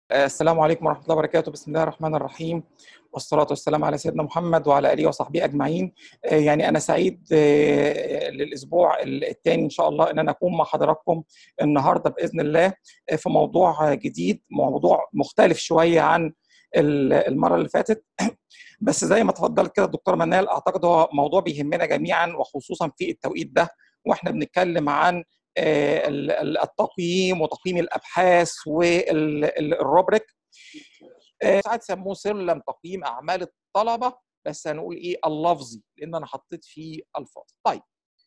السلام عليكم ورحمة الله وبركاته بسم الله الرحمن الرحيم والصلاة والسلام على سيدنا محمد وعلى آله وصحبه أجمعين يعني أنا سعيد للأسبوع الثاني إن شاء الله إن أنا أكون مع حضراتكم النهاردة بإذن الله في موضوع جديد موضوع مختلف شوية عن المرة اللي فاتت بس زي ما تفضل كده الدكتور منال أعتقد هو موضوع بيهمنا جميعا وخصوصا في التوقيت ده واحنا بنتكلم عن التقييم وتقييم الابحاث والروبريك ساعات سموه سلم تقييم اعمال الطلبه بس هنقول ايه اللفظي لان انا حطيت فيه الفاظ طيب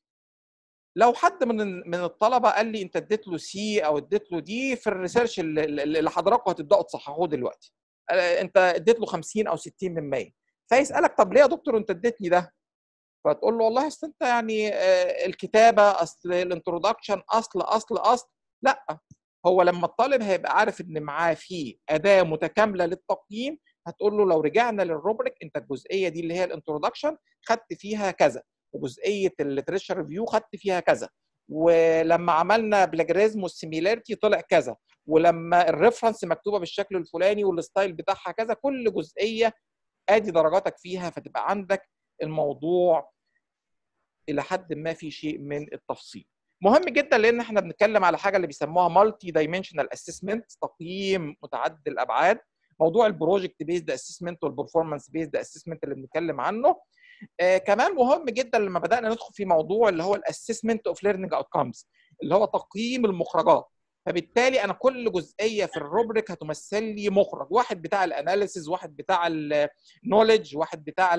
لو حد من من الطلبه قال لي انت اديت له سي او اديت له دي في الريسيرش اللي حضراتكم هتبداوا تصححوه دلوقتي انت اديت له 50 او 60 من 100 فيسالك طب ليه يا دكتور انت اديتني ده فتقول له والله اصل انت يعني الكتابه اصل الانترودكشن اصل اصل اصل لا هو لما الطالب هيبقى عارف ان معاه في اداه متكامله للتقييم هتقول له لو رجعنا للروبريك انت الجزئيه دي اللي هي الانترودكشن خدت فيها كذا وجزئيه الليتريشر ريفيو خدت فيها كذا ولما عملنا بلاجريزم والسيميلاريتي طلع كذا ولما الريفرنس مكتوبه بالشكل الفلاني والستايل بتاعها كذا كل جزئيه ادي درجاتك فيها فتبقى عندك الموضوع الى حد ما في شيء من التفصيل مهم جدا لان احنا بنتكلم على حاجه اللي بيسموها مالتي دايمنشنال اسسمنت تقييم متعدد الابعاد موضوع البروجكت بيزد اسسمنت والبرفورمانس بيزد اسسمنت اللي بنتكلم عنه آه كمان مهم جدا لما بدانا ندخل في موضوع اللي هو الاسسمنت اوف ليرنينج اوتكمز اللي هو تقييم المخرجات فبالتالي انا كل جزئيه في الروبريك هتمثل لي مخرج واحد بتاع الاناليسيز واحد بتاع النولج واحد بتاع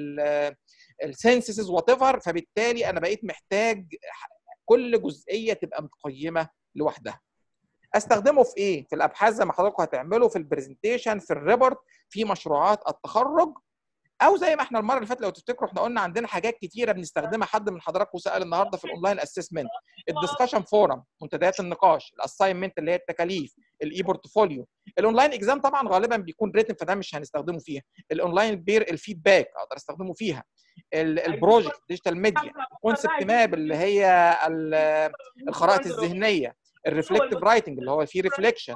السنسز وات ايفر فبالتالي انا بقيت محتاج كل جزئيه تبقى متقيمه لوحدها استخدمه في ايه في الابحاث زي ما حضراتكم هتعملوا في البرزنتيشن في الريبورت في مشروعات التخرج او زي ما احنا المره اللي فاتت لو تفتكروا احنا قلنا عندنا حاجات كتيره بنستخدمها حد من حضراتكم سال النهارده في الاونلاين اسسمنت الدسكشن فورم منتديات النقاش الاساينمنت اللي هي التكاليف الاي بورتفوليو الاونلاين اكزام طبعا غالبا بيكون ريتن فده مش هنستخدمه فيها الاونلاين بير الفيدباك اقدر استخدمه فيها البروجكت ديجيتال ميديا الكونسبت ماب اللي هي الخرائط الذهنيه الريفلكتيف رايتنج اللي هو فيه ريفليكشن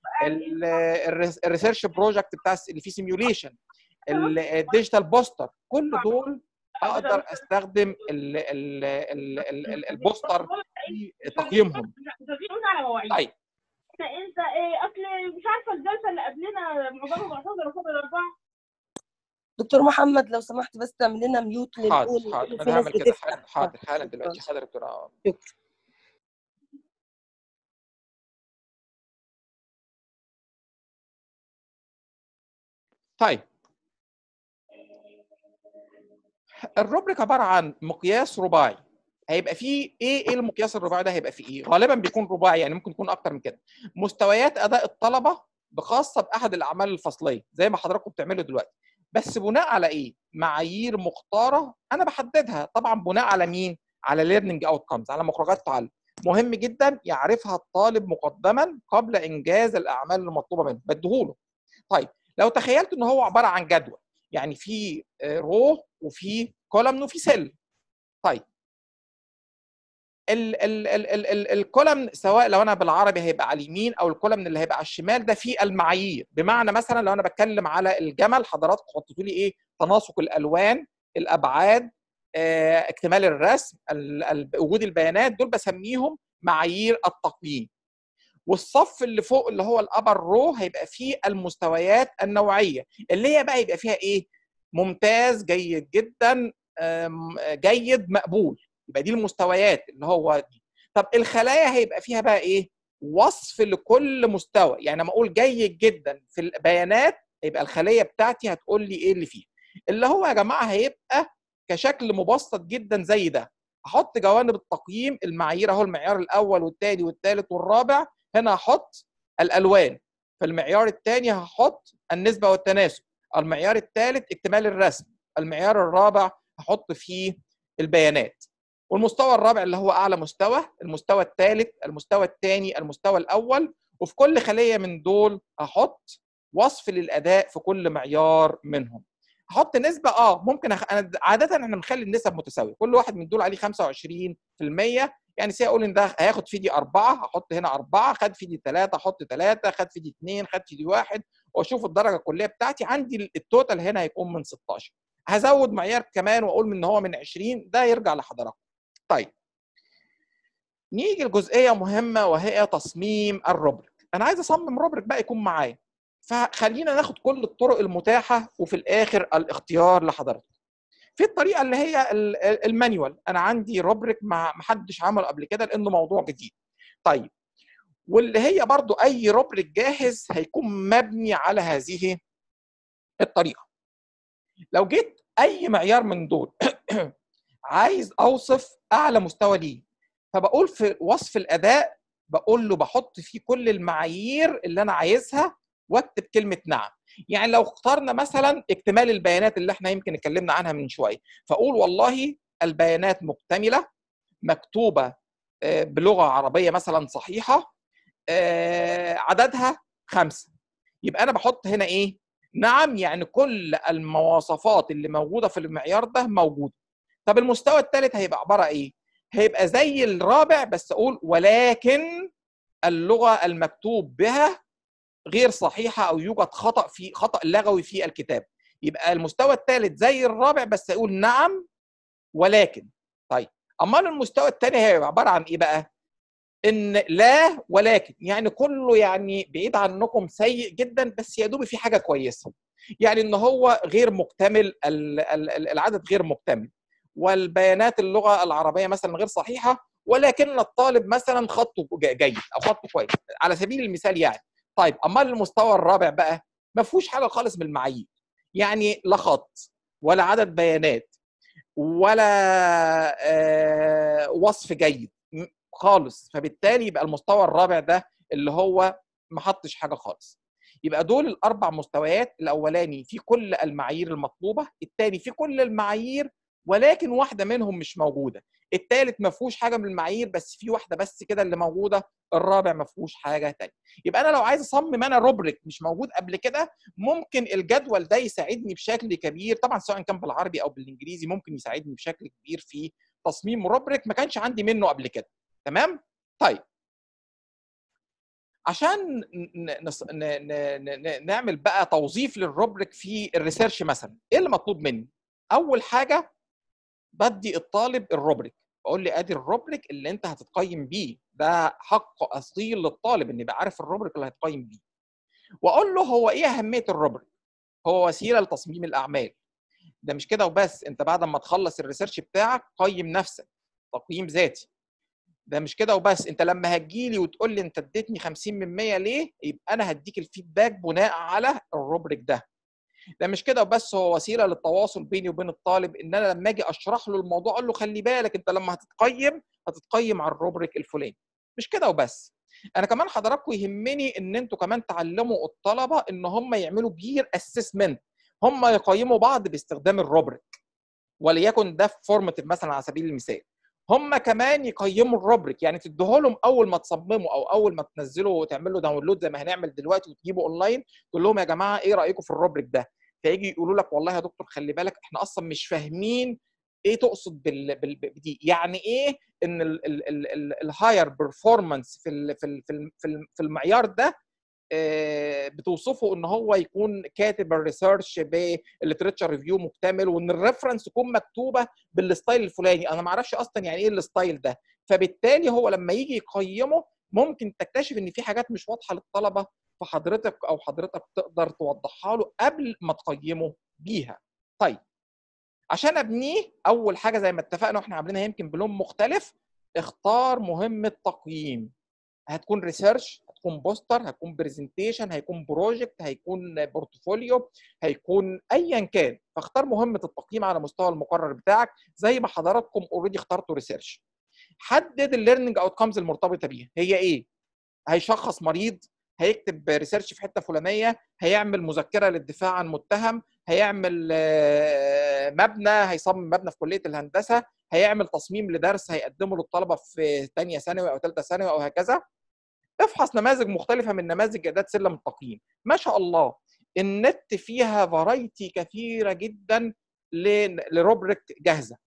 الريسيرش بروجكت بتاع اللي فيه سيميوليشن الديجيتال بوستر كل دول اقدر استخدم ال ال ال ال البوستر في تقييمهم طيب انت ايه اصل مش عارفه الجلسه اللي قبلنا معظمها معتذر وفضل اربعه دكتور محمد لو سمحت بس تعمل لنا ميوت حاضر حاضر انا هعمل كده حاضر حاضر حالا دلوقتي حاضر يا دكتور شكرا طيب الروبريك عباره عن مقياس رباعي هيبقى فيه ايه ايه المقياس الرباعي ده هيبقى فيه ايه غالبا بيكون رباعي يعني ممكن يكون اكتر من كده مستويات اداء الطلبه بخاصه باحد الاعمال الفصليه زي ما حضراتكم بتعملوا دلوقتي بس بناء على ايه معايير مختاره انا بحددها طبعا بناء على مين على ليرنينج اوتكمز على مخرجات التعلم مهم جدا يعرفها الطالب مقدما قبل انجاز الاعمال المطلوبه منه بديهوله طيب لو تخيلت ان هو عباره عن جدول يعني في رو وفي كولمن وفي سيل طيب ال ال ال ال ال الكولمن سواء لو انا بالعربي هيبقى على اليمين او الكولمن اللي هيبقى على الشمال ده فيه المعايير بمعنى مثلا لو انا بتكلم على الجمل حضراتكم حطيتوا لي ايه تناسق الالوان الابعاد اه اكتمال الرسم وجود البيانات دول بسميهم معايير التقييم والصف اللي فوق اللي هو الابر رو هيبقى فيه المستويات النوعيه اللي هي بقى يبقى فيها ايه ممتاز جيد جدا جيد مقبول يبقى دي المستويات اللي هو دي طب الخلايا هيبقى فيها بقى ايه وصف لكل مستوى يعني لما اقول جيد جدا في البيانات يبقى الخليه بتاعتي هتقول لي ايه اللي فيها اللي هو يا جماعه هيبقى كشكل مبسط جدا زي ده احط جوانب التقييم المعايير اهو المعيار الاول والثاني والثالث والرابع هنا هحط الالوان في المعيار الثاني هحط النسبه والتناسب المعيار الثالث اكتمال الرسم المعيار الرابع هحط فيه البيانات والمستوى الرابع اللي هو اعلى مستوى المستوى الثالث المستوى الثاني المستوى الاول وفي كل خليه من دول هحط وصف للاداء في كل معيار منهم هحط نسبه اه ممكن أخ... انا عاده احنا بنخلي النسب متساويه كل واحد من دول عليه 25% يعني سي اقول ان ده هياخد في دي اربعه هحط هنا اربعه خد في دي ثلاثه احط ثلاثه خد في دي اثنين خد في دي واحد واشوف الدرجه الكليه بتاعتي عندي التوتال هنا هيكون من 16 هزود معيار كمان واقول ان هو من 20 ده يرجع لحضراتكم طيب نيجي لجزئيه مهمه وهي تصميم الروبريك انا عايز اصمم روبريك بقى يكون معايا فخلينا ناخد كل الطرق المتاحه وفي الاخر الاختيار لحضرتك في الطريقه اللي هي المانيوال انا عندي روبريك ما حدش عمله قبل كده لانه موضوع جديد طيب واللي هي برضو اي روبريك جاهز هيكون مبني على هذه الطريقه لو جيت اي معيار من دول عايز اوصف اعلى مستوى ليه فبقول في وصف الاداء بقول له بحط فيه كل المعايير اللي انا عايزها واكتب كلمه نعم يعني لو اخترنا مثلا اكتمال البيانات اللي احنا يمكن اتكلمنا عنها من شويه فاقول والله البيانات مكتمله مكتوبه بلغه عربيه مثلا صحيحه عددها خمسه يبقى انا بحط هنا ايه نعم يعني كل المواصفات اللي موجوده في المعيار ده موجوده طب المستوى الثالث هيبقى عباره ايه هيبقى زي الرابع بس اقول ولكن اللغه المكتوب بها غير صحيحه او يوجد خطا في خطا لغوي في الكتاب يبقى المستوى الثالث زي الرابع بس اقول نعم ولكن طيب امال المستوى الثاني هيبقى عباره عن ايه بقى ان لا ولكن يعني كله يعني بعيد عنكم سيء جدا بس يا دوب في حاجه كويسه يعني ان هو غير مكتمل العدد غير مكتمل والبيانات اللغه العربيه مثلا غير صحيحه ولكن الطالب مثلا خطه جيد او خطه كويس على سبيل المثال يعني طيب امال المستوى الرابع بقى ما فيهوش حاجه خالص من المعايير يعني لا خط ولا عدد بيانات ولا آه وصف جيد خالص فبالتالي يبقى المستوى الرابع ده اللي هو ما حطش حاجه خالص يبقى دول الاربع مستويات الاولاني في كل المعايير المطلوبه الثاني في كل المعايير ولكن واحده منهم مش موجوده الثالث ما فيهوش حاجه من المعايير بس في واحده بس كده اللي موجوده الرابع ما فيهوش حاجه ثانيه يبقى انا لو عايز اصمم انا روبريك مش موجود قبل كده ممكن الجدول ده يساعدني بشكل كبير طبعا سواء كان بالعربي او بالانجليزي ممكن يساعدني بشكل كبير في تصميم روبريك ما كانش عندي منه قبل كده تمام طيب عشان نص... ن... ن... نعمل بقى توظيف للروبريك في الريسيرش مثلا ايه اللي مطلوب مني اول حاجه بدي الطالب الروبريك بقول لي ادي الروبريك اللي انت هتتقيم بيه ده حق اصيل للطالب ان يبقى عارف الروبريك اللي هيتقيم بيه واقول له هو ايه اهميه الروبريك هو وسيله لتصميم الاعمال ده مش كده وبس انت بعد ما تخلص الريسيرش بتاعك قيم نفسك تقييم ذاتي ده مش كده وبس انت لما هتجيلي وتقول لي انت اديتني 50 من 100 ليه يبقى انا هديك الفيدباك بناء على الروبريك ده ده مش كده وبس هو وسيله للتواصل بيني وبين الطالب ان انا لما اجي اشرح له الموضوع اقول له خلي بالك انت لما هتتقيم هتتقيم على الروبريك الفلاني مش كده وبس انا كمان حضراتكم يهمني ان انتوا كمان تعلموا الطلبه ان هم يعملوا بير اسسمنت هم يقيموا بعض باستخدام الروبريك وليكن ده فورماتيف مثلا على سبيل المثال هم كمان يقيموا الروبريك يعني تديه لهم اول ما تصمموا او اول ما تنزلوا وتعملوا داونلود زي ما هنعمل دلوقتي وتجيبوا اونلاين تقول لهم يا جماعه ايه رايكم في الروبريك ده فيجي يقولوا لك والله يا دكتور خلي بالك احنا اصلا مش فاهمين ايه تقصد بال... بال... بدي يعني ايه ان الهاير بيرفورمانس في ال... في ال... في ال... في المعيار ده بتوصفه ان هو يكون كاتب الريسيرش بالليترشر ريفيو مكتمل وان الريفرنس تكون مكتوبه بالستايل الفلاني انا ما اعرفش اصلا يعني ايه الستايل ده فبالتالي هو لما يجي يقيمه ممكن تكتشف ان في حاجات مش واضحه للطلبه فحضرتك او حضرتك تقدر توضحها له قبل ما تقيمه بيها طيب عشان ابنيه اول حاجه زي ما اتفقنا واحنا عاملينها يمكن بلون مختلف اختار مهمه تقييم هتكون ريسيرش هتكون بوستر هتكون برزنتيشن هيكون بروجكت هيكون بورتفوليو هيكون ايا كان فاختار مهمه التقييم على مستوى المقرر بتاعك زي ما حضراتكم اوريدي اخترتوا ريسيرش حدد الليرنينج اوتكمز المرتبطه بيها هي ايه هيشخص مريض هيكتب ريسيرش في حته فلانيه هيعمل مذكره للدفاع عن متهم هيعمل مبنى هيصمم مبنى في كليه الهندسه هيعمل تصميم لدرس هيقدمه للطلبه في ثانيه ثانوي او ثالثه ثانوي او هكذا افحص نماذج مختلفه من نماذج اعداد سلم التقييم ما شاء الله النت فيها فرايتي كثيره جدا لروبريك جاهزه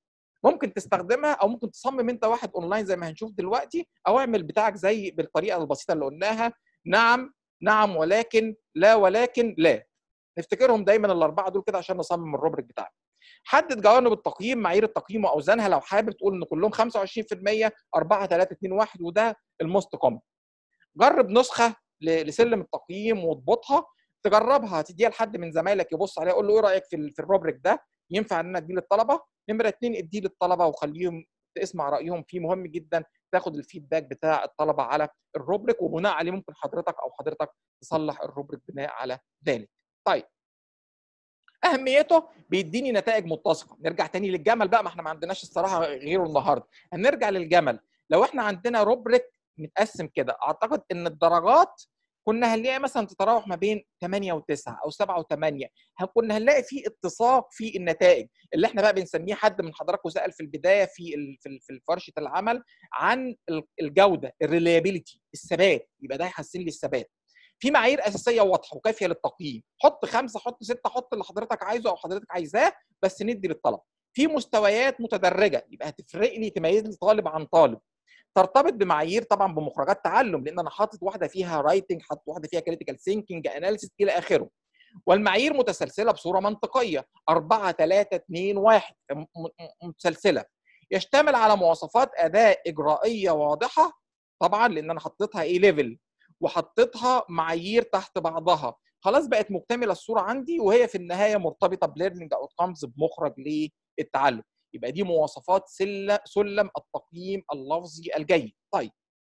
ممكن تستخدمها او ممكن تصمم انت واحد اونلاين زي ما هنشوف دلوقتي او اعمل بتاعك زي بالطريقه البسيطه اللي قلناها نعم نعم ولكن لا ولكن لا نفتكرهم دايما الاربعه دول كده عشان نصمم الروبريك بتاعنا حدد جوانب التقييم معايير التقييم واوزانها لو حابب تقول ان كلهم 25% 4 3 2 1 وده الموست كومن جرب نسخه ل- لسلم التقييم واضبطها تجربها تديها لحد من زمايلك يبص عليها قول له ايه رايك في ال- في الروبريك ده ينفع ان انا اديه للطلبه نمره اثنين اديه للطلبه وخليهم تسمع رايهم فيه مهم جدا تاخد الفيدباك بتاع الطلبه على الروبريك وبناء عليه ممكن حضرتك او حضرتك تصلح الروبريك بناء على ذلك طيب اهميته بيديني نتائج متسقه نرجع تاني للجمل بقى ما احنا ما عندناش الصراحه غيره النهارده هنرجع للجمل لو احنا عندنا روبريك متقسم كده اعتقد ان الدرجات كنا هنلاقي مثلا تتراوح ما بين 8 و9 او 7 و8 كنا هنلاقي في اتساق في النتائج اللي احنا بقى بنسميه حد من حضراتكم سال في البدايه في ال- في ال- في فرشه العمل عن ال- الجوده الريليابيلتي الثبات يبقى ده هيحسن لي الثبات في معايير اساسيه واضحه وكافيه للتقييم حط خمسه حط سته حط اللي حضرتك عايزه او حضرتك عايزاه بس ندي للطلب في مستويات متدرجه يبقى هتفرق لي تميز لي طالب عن طالب ترتبط بمعايير طبعا بمخرجات تعلم لان انا حاطط واحده فيها رايتنج حاطط واحده فيها كريتيكال ثينكينج اناليسيس الى اخره والمعايير متسلسله بصوره منطقيه 4 3 2 1 م- م- متسلسله يشتمل على مواصفات اداء اجرائيه واضحه طبعا لان انا حطيتها ايه ليفل وحطيتها معايير تحت بعضها خلاص بقت مكتمله الصوره عندي وهي في النهايه مرتبطه بليرنينج اوتكمز بمخرج للتعلم يبقى دي مواصفات سلم سلم التقييم اللفظي الجيد طيب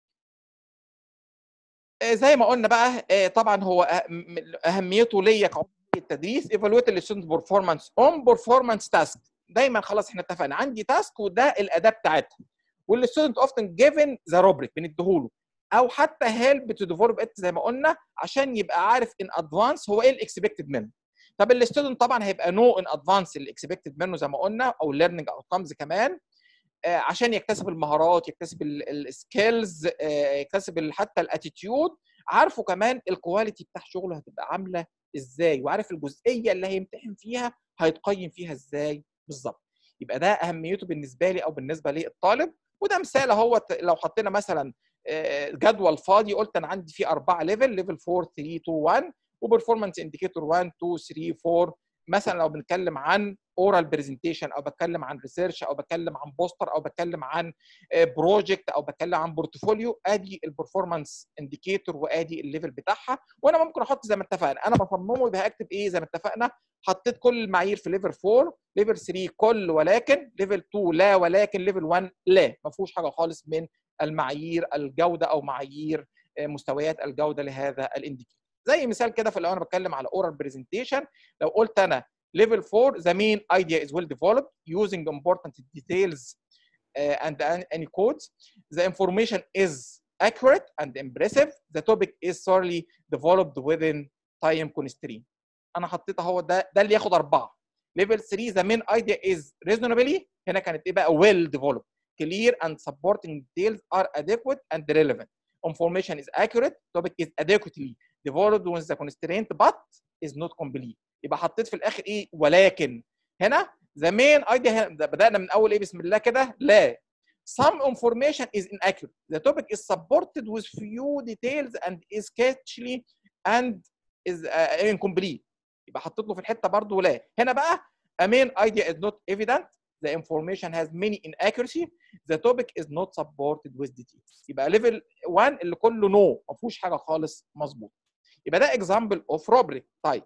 آه، زي ما قلنا بقى آه، طبعا هو أه- م- اهميته ليا كعضو التدريس ايفالويت الستودنت بيرفورمانس اون بيرفورمانس تاسك دايما خلاص احنا اتفقنا عندي تاسك وده الاداه بتاعتها والستودنت اوفتن جيفن ذا روبريك بنديهوله او حتى هيلب تو ديفلوب ات زي ما قلنا عشان يبقى عارف ان ادفانس هو ايه الاكسبكتد منه طب الستودنت طبعا هيبقى نو ان ادفانس الاكسبكتد منه زي ما قلنا او الليرنينج اوتكمز كمان آه، عشان يكتسب المهارات يكتسب السكيلز يكتسب ال- حتى الاتيتيود عارفه كمان الكواليتي بتاع شغله هتبقى عامله ازاي وعارف الجزئيه اللي هيمتحن فيها هيتقيم فيها ازاي بالظبط يبقى ده اهميته بالنسبه لي او بالنسبه للطالب وده مثال اهو لو حطينا مثلا آه، جدول فاضي قلت انا عندي فيه اربعه ليفل ليفل 4 3 2 1 وبرفورمانس انديكيتور 1 2 3 4 مثلا لو بنتكلم عن اورال برزنتيشن او بتكلم عن ريسيرش او بتكلم عن بوستر او بتكلم عن بروجكت او بتكلم عن بورتفوليو ادي البرفورمانس انديكيتور وادي الليفل بتاعها وانا ممكن احط زي ما اتفقنا انا بصممه يبقى هكتب ايه زي ما اتفقنا حطيت كل المعايير في ليفل 4 ليفل 3 كل ولكن ليفل 2 لا ولكن ليفل 1 لا ما فيهوش حاجه خالص من المعايير الجوده او معايير آه، مستويات الجوده لهذا الانديكيتور زي مثال كده في لو انا بتكلم على اورال برزنتيشن لو قلت انا level 4 the main idea is well developed using important details uh, and an- any codes the information is accurate and impressive the topic is thoroughly developed within time constraint انا حطيت اهو ده ده اللي ياخد اربعه level 3 the main idea is reasonably هنا كانت ايه بقى well developed clear and supporting details are adequate and relevant information is accurate topic is adequately developed with the constraint but is not complete يبقى حطيت في الاخر ايه ولكن هنا the main idea هنا ده بدانا من اول ايه بسم الله كده لا some information is inaccurate the topic is supported with few details and is sketchy and is uh, incomplete يبقى حطيت له في الحته برضه لا هنا بقى a main idea is not evident the information has many inaccuracy the topic is not supported with details يبقى level 1 اللي كله نو ما فيهوش حاجه خالص مظبوط يبقى ده example of rubric طيب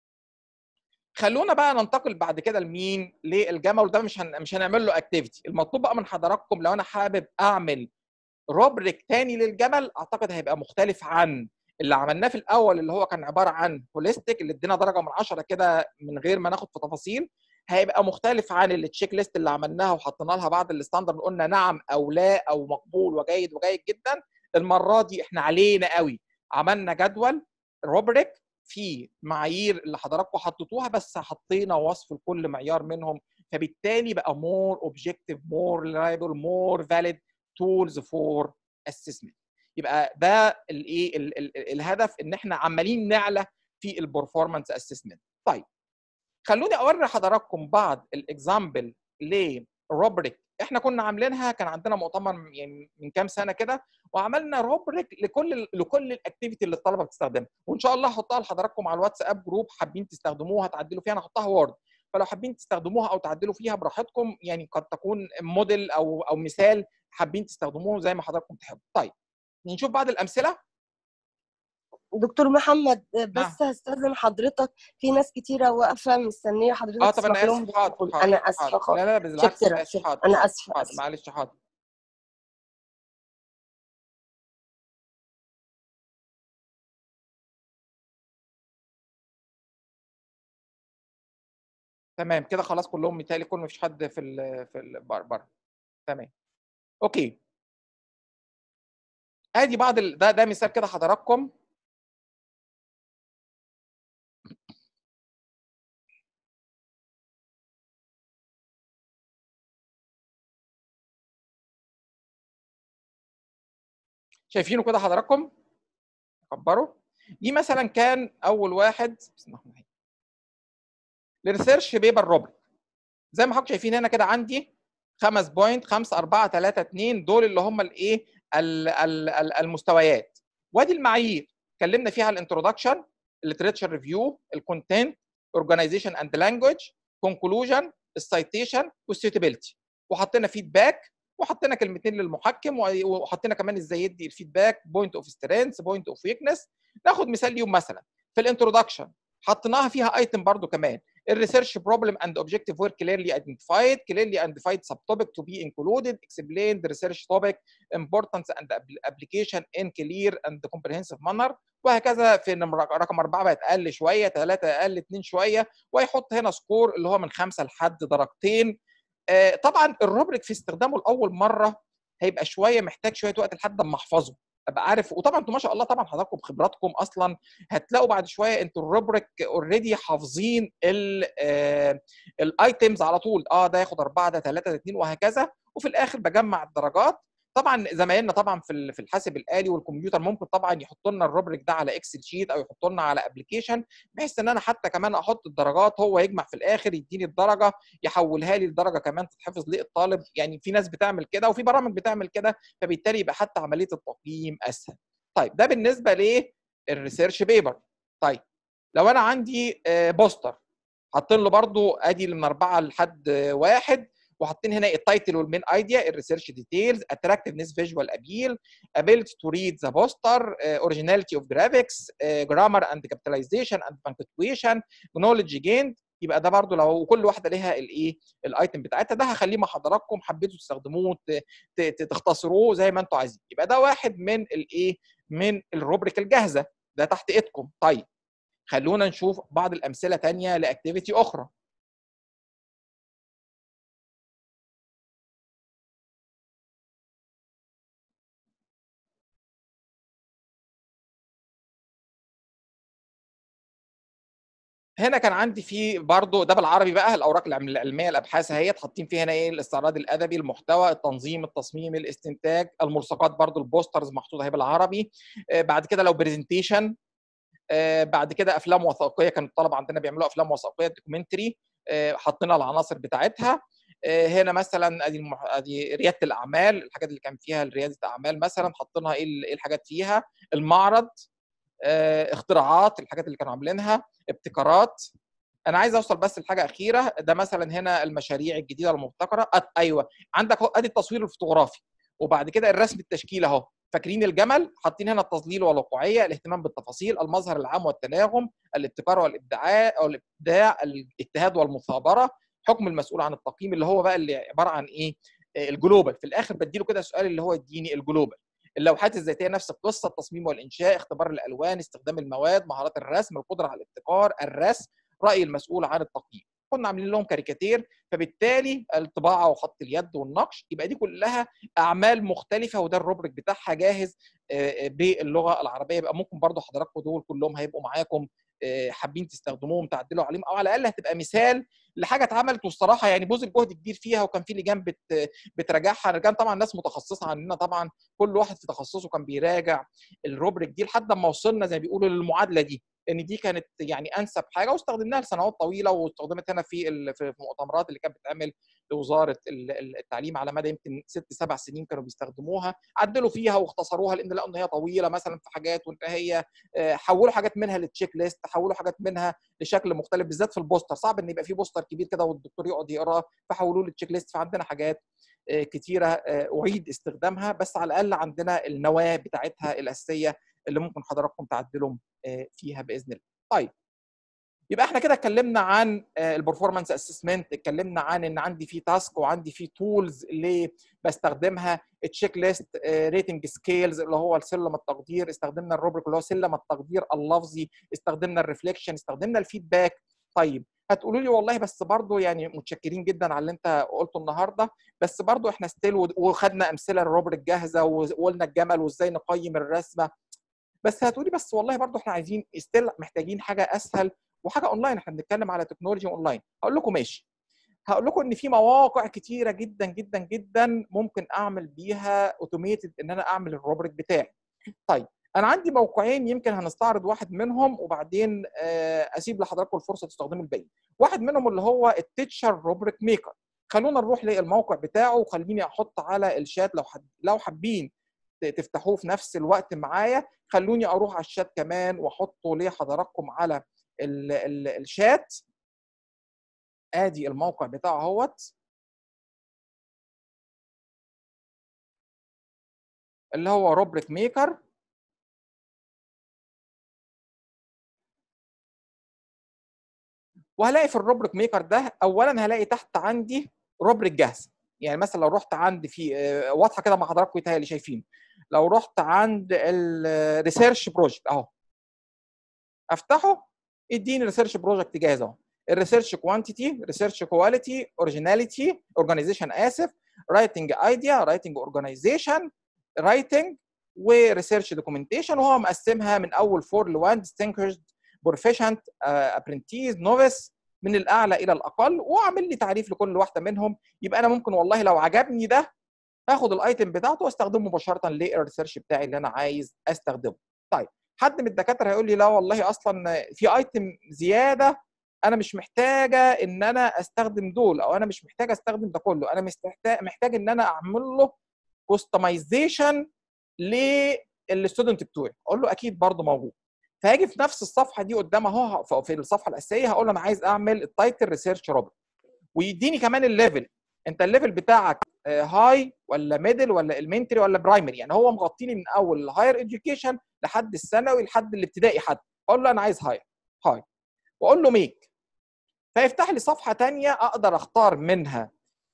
خلونا بقى ننتقل بعد كده لمين للجمل وده مش هن... مش هنعمل له اكتيفيتي المطلوب بقى من حضراتكم لو انا حابب اعمل روبريك تاني للجمل اعتقد هيبقى مختلف عن اللي عملناه في الاول اللي هو كان عباره عن هوليستيك اللي ادينا درجه من 10 كده من غير ما ناخد في تفاصيل هيبقى مختلف عن التشيك ليست اللي عملناها وحطينا لها بعض الستاندرد قلنا نعم او لا او مقبول وجيد وجيد جدا المره دي احنا علينا قوي عملنا جدول روبريك في معايير اللي حضراتكم حطيتوها بس حطينا وصف لكل معيار منهم فبالتالي بقى مور اوبجكتيف مور ريلايبل مور فاليد تولز فور اسسمنت يبقى ده الايه ال- ال- الهدف ان احنا عمالين نعلى في البرفورمانس اسسمنت طيب خلوني اوري حضراتكم بعض الاكزامبل ل روبريك احنا كنا عاملينها كان عندنا مؤتمر يعني من كام سنه كده وعملنا روبريك لكل لكل الاكتيفيتي اللي الطلبه بتستخدمها وان شاء الله هحطها لحضراتكم على الواتساب جروب حابين تستخدموها تعدلوا فيها انا هحطها وورد فلو حابين تستخدموها او تعدلوا فيها براحتكم يعني قد تكون موديل او او مثال حابين تستخدموه زي ما حضراتكم تحبوا طيب نشوف بعض الامثله دكتور محمد نعم. بس هستاذن حضرتك في ناس كتيرة واقفة مستنية حضرتك اه طب انا تسمح لهم اسف حاضر بالدخول. حاضر أنا حاضر. آسفة خالص لا لا بالعكس شكرا ماشي شكرا حاضر أنا حاضر، آسفة حاضر آسفة معلش حاضر تمام كده خلاص كلهم متهيألي كل مفيش حد في ال في ال بره تمام اوكي ادي بعض ال... ده ده مثال كده حضراتكم شايفينه كده حضراتكم كبروا دي مثلا كان اول واحد بسم الله الرحمن الرحيم الريسيرش بيبر روبريك زي ما حضرتك شايفين هنا كده عندي خمس بوينت 5 4 3 2 دول اللي هم الايه ال- ال- ال- المستويات وادي المعايير اتكلمنا فيها الانترودكشن الليتريتشر ريفيو الكونتنت اورجانيزيشن اند لانجوج كونكلوجن السايتيشن والسيوتابيلتي وحطينا فيدباك وحطينا كلمتين للمحكم وحطينا كمان ازاي يدي الفيدباك بوينت اوف سترينث بوينت اوف ويكنس ناخد مثال اليوم مثلا في الانترودكشن حطيناها فيها ايتم برضو كمان الريسيرش بروبلم اند اوبجيكتيف were clearly identified clearly identified subtopic to be included explain the research topic importance and application in clear and comprehensive manner وهكذا في نمرة- رقم أربعة بقت أقل شوية ثلاثة أقل اثنين شوية ويحط هنا سكور اللي هو من خمسة لحد درجتين آه، طبعا الروبريك في استخدامه لأول مرة هيبقى شوية محتاج شوية وقت لحد ما أحفظه ابقى عارف وطبعا انتوا ما شاء الله طبعا حضراتكم بخبراتكم اصلا هتلاقوا بعد شويه انتوا الروبريك اوريدي حافظين الايتمز على طول اه ده ياخد اربعه ده ثلاثه ده اثنين وهكذا وفي الاخر بجمع الدرجات طبعا زمايلنا طبعا في ال- في الحاسب الالي والكمبيوتر ممكن طبعا يحطوا لنا الروبريك ده على اكسل شيت او يحطوا لنا على ابلكيشن بحيث ان انا حتى كمان احط الدرجات هو يجمع في الاخر يديني الدرجه يحولها لي لدرجه كمان تتحفظ للطالب يعني في ناس بتعمل كده وفي برامج بتعمل كده فبالتالي يبقى حتى عمليه التقييم اسهل طيب ده بالنسبه للريسيرش بيبر طيب لو انا عندي آه، بوستر حاطين له برضو ادي من اربعه لحد آه، واحد وحاطين هنا التايتل والمين ايديا الريسيرش ديتيلز اتراكتفنس فيجوال ابيل ability to read the poster uh, originality of graphics uh, grammar and capitalization and punctuation knowledge gained يبقى ده برضو لو كل واحده ليها الايه الايتم بتاعتها ده هخليه مع حضراتكم حبيتوا تستخدموه ت- ت- ت- تختصروه زي ما انتوا عايزين يبقى ده واحد من الايه من الروبريك الجاهزه ده تحت ايدكم طيب خلونا نشوف بعض الامثله تانية لاكتيفيتي اخرى هنا كان عندي في برضه ده بالعربي بقى الاوراق العلم- العلميه الابحاث اهي حاطين فيها هنا ايه الاستعراض الادبي المحتوى التنظيم التصميم الاستنتاج الملصقات برضه البوسترز محطوطه اهي بالعربي آه، بعد كده لو برزنتيشن بعد كده افلام وثائقيه كان الطلبه عندنا بيعملوا افلام وثائقيه دوكيومنتري حطينا العناصر بتاعتها آه، هنا مثلا ادي المح... ادي رياده الاعمال الحاجات اللي كان فيها رياده اعمال مثلا حطيناها ايه ال- إيه الحاجات فيها المعرض آه، اختراعات الحاجات اللي كانوا عاملينها ابتكارات انا عايز اوصل بس لحاجه اخيره ده مثلا هنا المشاريع الجديده المبتكره أت- ايوه عندك اهو ادي التصوير الفوتوغرافي وبعد كده الرسم التشكيل اهو فاكرين الجمل حاطين هنا التظليل والواقعيه الاهتمام بالتفاصيل المظهر العام والتناغم الابتكار والابداع او الابداع الاجتهاد والمثابره حكم المسؤول عن التقييم اللي هو بقى اللي عباره عن ايه آه، الجلوبال في الاخر بديله كده سؤال اللي هو يديني الجلوبال اللوحات الذاتيه نفس القصه التصميم والانشاء اختبار الالوان استخدام المواد مهارات الرسم القدره على الابتكار الرسم راي المسؤول عن التقييم كنا عاملين لهم كاريكاتير فبالتالي الطباعه وخط اليد والنقش يبقى دي كلها اعمال مختلفه وده الروبريك بتاعها جاهز آه، آه، باللغه العربيه يبقى ممكن برضو حضراتكم دول كلهم هيبقوا معاكم آه، حابين تستخدموهم تعدلوا عليهم او على الاقل هتبقى مثال لحاجه اتعملت والصراحه يعني بذل جهد كبير فيها وكان في لجان بت بتراجعها كان طبعا ناس متخصصه عننا طبعا كل واحد في تخصصه كان بيراجع الروبريك دي لحد ما وصلنا زي ما بيقولوا للمعادله دي ان دي كانت يعني انسب حاجه واستخدمناها لسنوات طويله واستخدمت هنا في ال- في في المؤتمرات اللي كانت بتتعمل لوزاره ال- ال- التعليم على مدى يمكن ست سبع سنين كانوا بيستخدموها عدلوا فيها واختصروها لان لقوا ان هي طويله مثلا في حاجات وان هي آه، حولوا حاجات منها للتشيك ليست حولوا حاجات منها لشكل مختلف بالذات في البوستر صعب ان يبقى في بوستر كبير كده والدكتور يقعد يقراه فحولوه للتشيك ليست فعندنا حاجات آه، كتيره آه، اعيد استخدامها بس على الاقل عندنا النواه بتاعتها الاساسيه اللي ممكن حضراتكم تعدلوا آه، فيها باذن الله. طيب يبقى احنا كده اتكلمنا عن البرفورمانس اسسمنت اتكلمنا عن ان عندي في تاسك وعندي في تولز اللي بستخدمها التشيك ليست ريتنج سكيلز اللي هو سلم التقدير استخدمنا الروبريك اللي هو سلم التقدير اللفظي استخدمنا الريفليكشن استخدمنا الفيدباك طيب هتقولوا لي والله بس برضه يعني متشكرين جدا على اللي انت قلته النهارده بس برضه احنا ستيل وخدنا امثله الروبريك جاهزه وقلنا الجمل وازاي نقيم الرسمه بس هتقولي بس والله برضه احنا عايزين ستيل محتاجين حاجه اسهل وحاجه اونلاين احنا بنتكلم على تكنولوجي اونلاين هقول لكم ماشي هقول لكم ان في مواقع كتيره جدا جدا جدا ممكن اعمل بيها اوتوميتد ان انا اعمل الروبريك بتاعي طيب انا عندي موقعين يمكن هنستعرض واحد منهم وبعدين آه، اسيب لحضراتكم الفرصه تستخدموا الباقي واحد منهم اللي هو التيتشر روبريك ميكر خلونا نروح للموقع بتاعه وخليني احط على الشات لو حد لو حابين ت- تفتحوه في نفس الوقت معايا خلوني اروح على الشات كمان واحطه لحضراتكم على ال ال الشات ادي الموقع بتاعه اهوت اللي هو روبريك ميكر وهلاقي في الروبريك ميكر ده اولا هلاقي تحت عندي روبريك جاهزه يعني مثلا لو رحت عند في آه، واضحه كده مع حضراتكم يتهيألي شايفين لو رحت عند الريسيرش بروجكت اهو افتحه يديني ريسيرش بروجكت جاهز اهو الريسيرش كوانتيتي ريسيرش كواليتي اوريجيناليتي اورجانيزيشن اسف رايتنج ايديا رايتنج اورجانيزيشن رايتنج وريسيرش دوكيومنتيشن وهو مقسمها من اول 4 ل 1 distinguished بروفيشنت ابرنتيز نوفيس من الاعلى الى الاقل واعمل لي تعريف لكل واحده منهم يبقى انا ممكن والله لو عجبني ده هاخد الايتم بتاعته واستخدمه مباشره للريسيرش بتاعي اللي انا عايز استخدمه طيب حد من الدكاتره هيقول لي لا والله اصلا في ايتم زياده انا مش محتاجه ان انا استخدم دول او انا مش محتاج استخدم ده كله انا محتاج محتاج ان انا اعمل له كوستمايزيشن للستودنت بتوعي اقول له اكيد برضه موجود فهاجي في نفس الصفحه دي قدام اهو ف- في الصفحه الاساسيه هقول له انا عايز اعمل التايتل ريسيرش روبرت ويديني كمان الليفل انت الليفل بتاعك هاي ولا ميدل ولا المنتري ولا برايمري يعني هو مغطيني من اول الهاير اديوكيشن لحد الثانوي لحد الابتدائي حتى اقول له انا عايز هاير هاي واقول له ميك فيفتح لي صفحه تانية اقدر اختار منها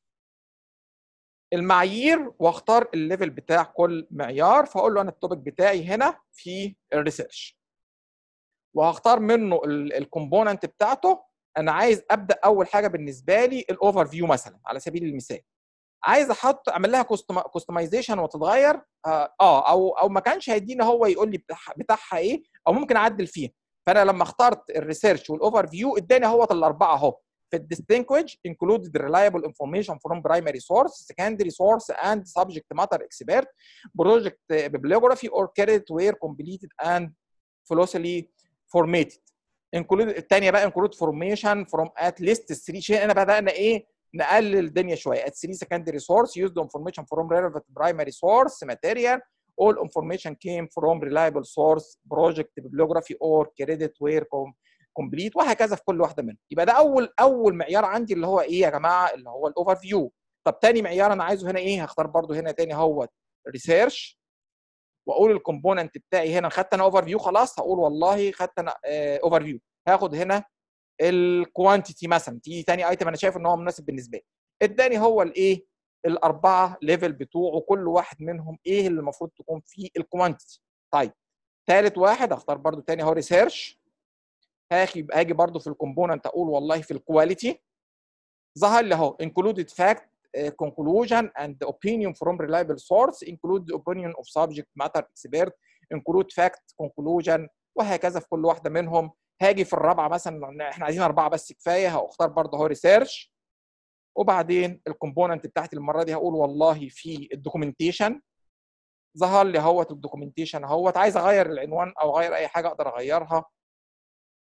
المعايير واختار الليفل بتاع كل معيار فاقول له انا التوبيك بتاعي هنا في الريسيرش وهختار منه الكومبوننت بتاعته انا عايز ابدا اول حاجه بالنسبه لي الاوفر فيو مثلا على سبيل المثال عايز احط اعمل لها كوستمايزيشن وتتغير اه آه، او او ما كانش هيدينا هو يقول لي بتاعها, بتاعها ايه او ممكن اعدل فيها فانا لما اخترت الريسيرش والاوفر فيو اداني هو الاربعه اهو في الديستنكوج included reliable information from primary source secondary source and subject matter expert project bibliography or credit were completed and flawlessly formatted include الثانيه بقى include formation from at least 3 شيء انا بدانا ايه نقلل الدنيا شويه at 3 secondary source used information from relevant primary source material all information came from reliable source project bibliography or credit were com- complete وهكذا في كل واحده منهم يبقى ده اول اول معيار عندي اللي هو ايه يا جماعه اللي هو الاوفر فيو طب تاني معيار انا عايزه هنا ايه هختار برضو هنا تاني هو ريسيرش واقول الكومبوننت بتاعي هنا خدت انا اوفر فيو خلاص هقول والله خدت انا اوفر فيو هاخد هنا الكوانتيتي مثلا تيجي تاني ايتم انا شايف ان هو مناسب بالنسبه لي اداني هو الايه الاربعه ليفل بتوعه كل واحد منهم ايه اللي المفروض تكون فيه الكوانتيتي طيب ثالث واحد اختار برضو تاني هو ريسيرش هاجي هاجي برضو في الكومبوننت اقول والله في الكواليتي ظهر لي اهو included fact uh, conclusion and opinion from reliable source include the opinion of subject matter expert include fact conclusion وهكذا في كل واحده منهم هاجي في الرابعه مثلا احنا عايزين اربعه بس كفايه هختار برضه هو ريسيرش وبعدين الكومبوننت بتاعتي المره دي هقول والله في الدوكيومنتيشن ظهر لي اهوت الدوكيومنتيشن اهوت عايز اغير العنوان او اغير اي حاجه اقدر اغيرها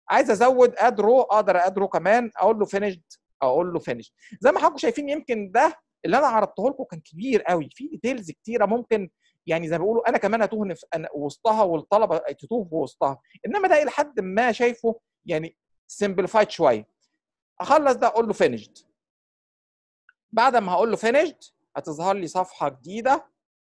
عايز ازود اد رو اقدر اد رو كمان اقول له فينيشد اقول له فينيش زي ما حضراتكم شايفين يمكن ده اللي انا عرضته لكم كان كبير قوي في ديتيلز كتيره ممكن يعني زي ما بيقولوا انا كمان اتوه في أنا وسطها والطلبه تتوه في وسطها انما ده الى حد ما شايفه يعني سمبليفايد شويه اخلص ده اقول له فينيشد بعد ما هقول له فينيشد هتظهر لي صفحه جديده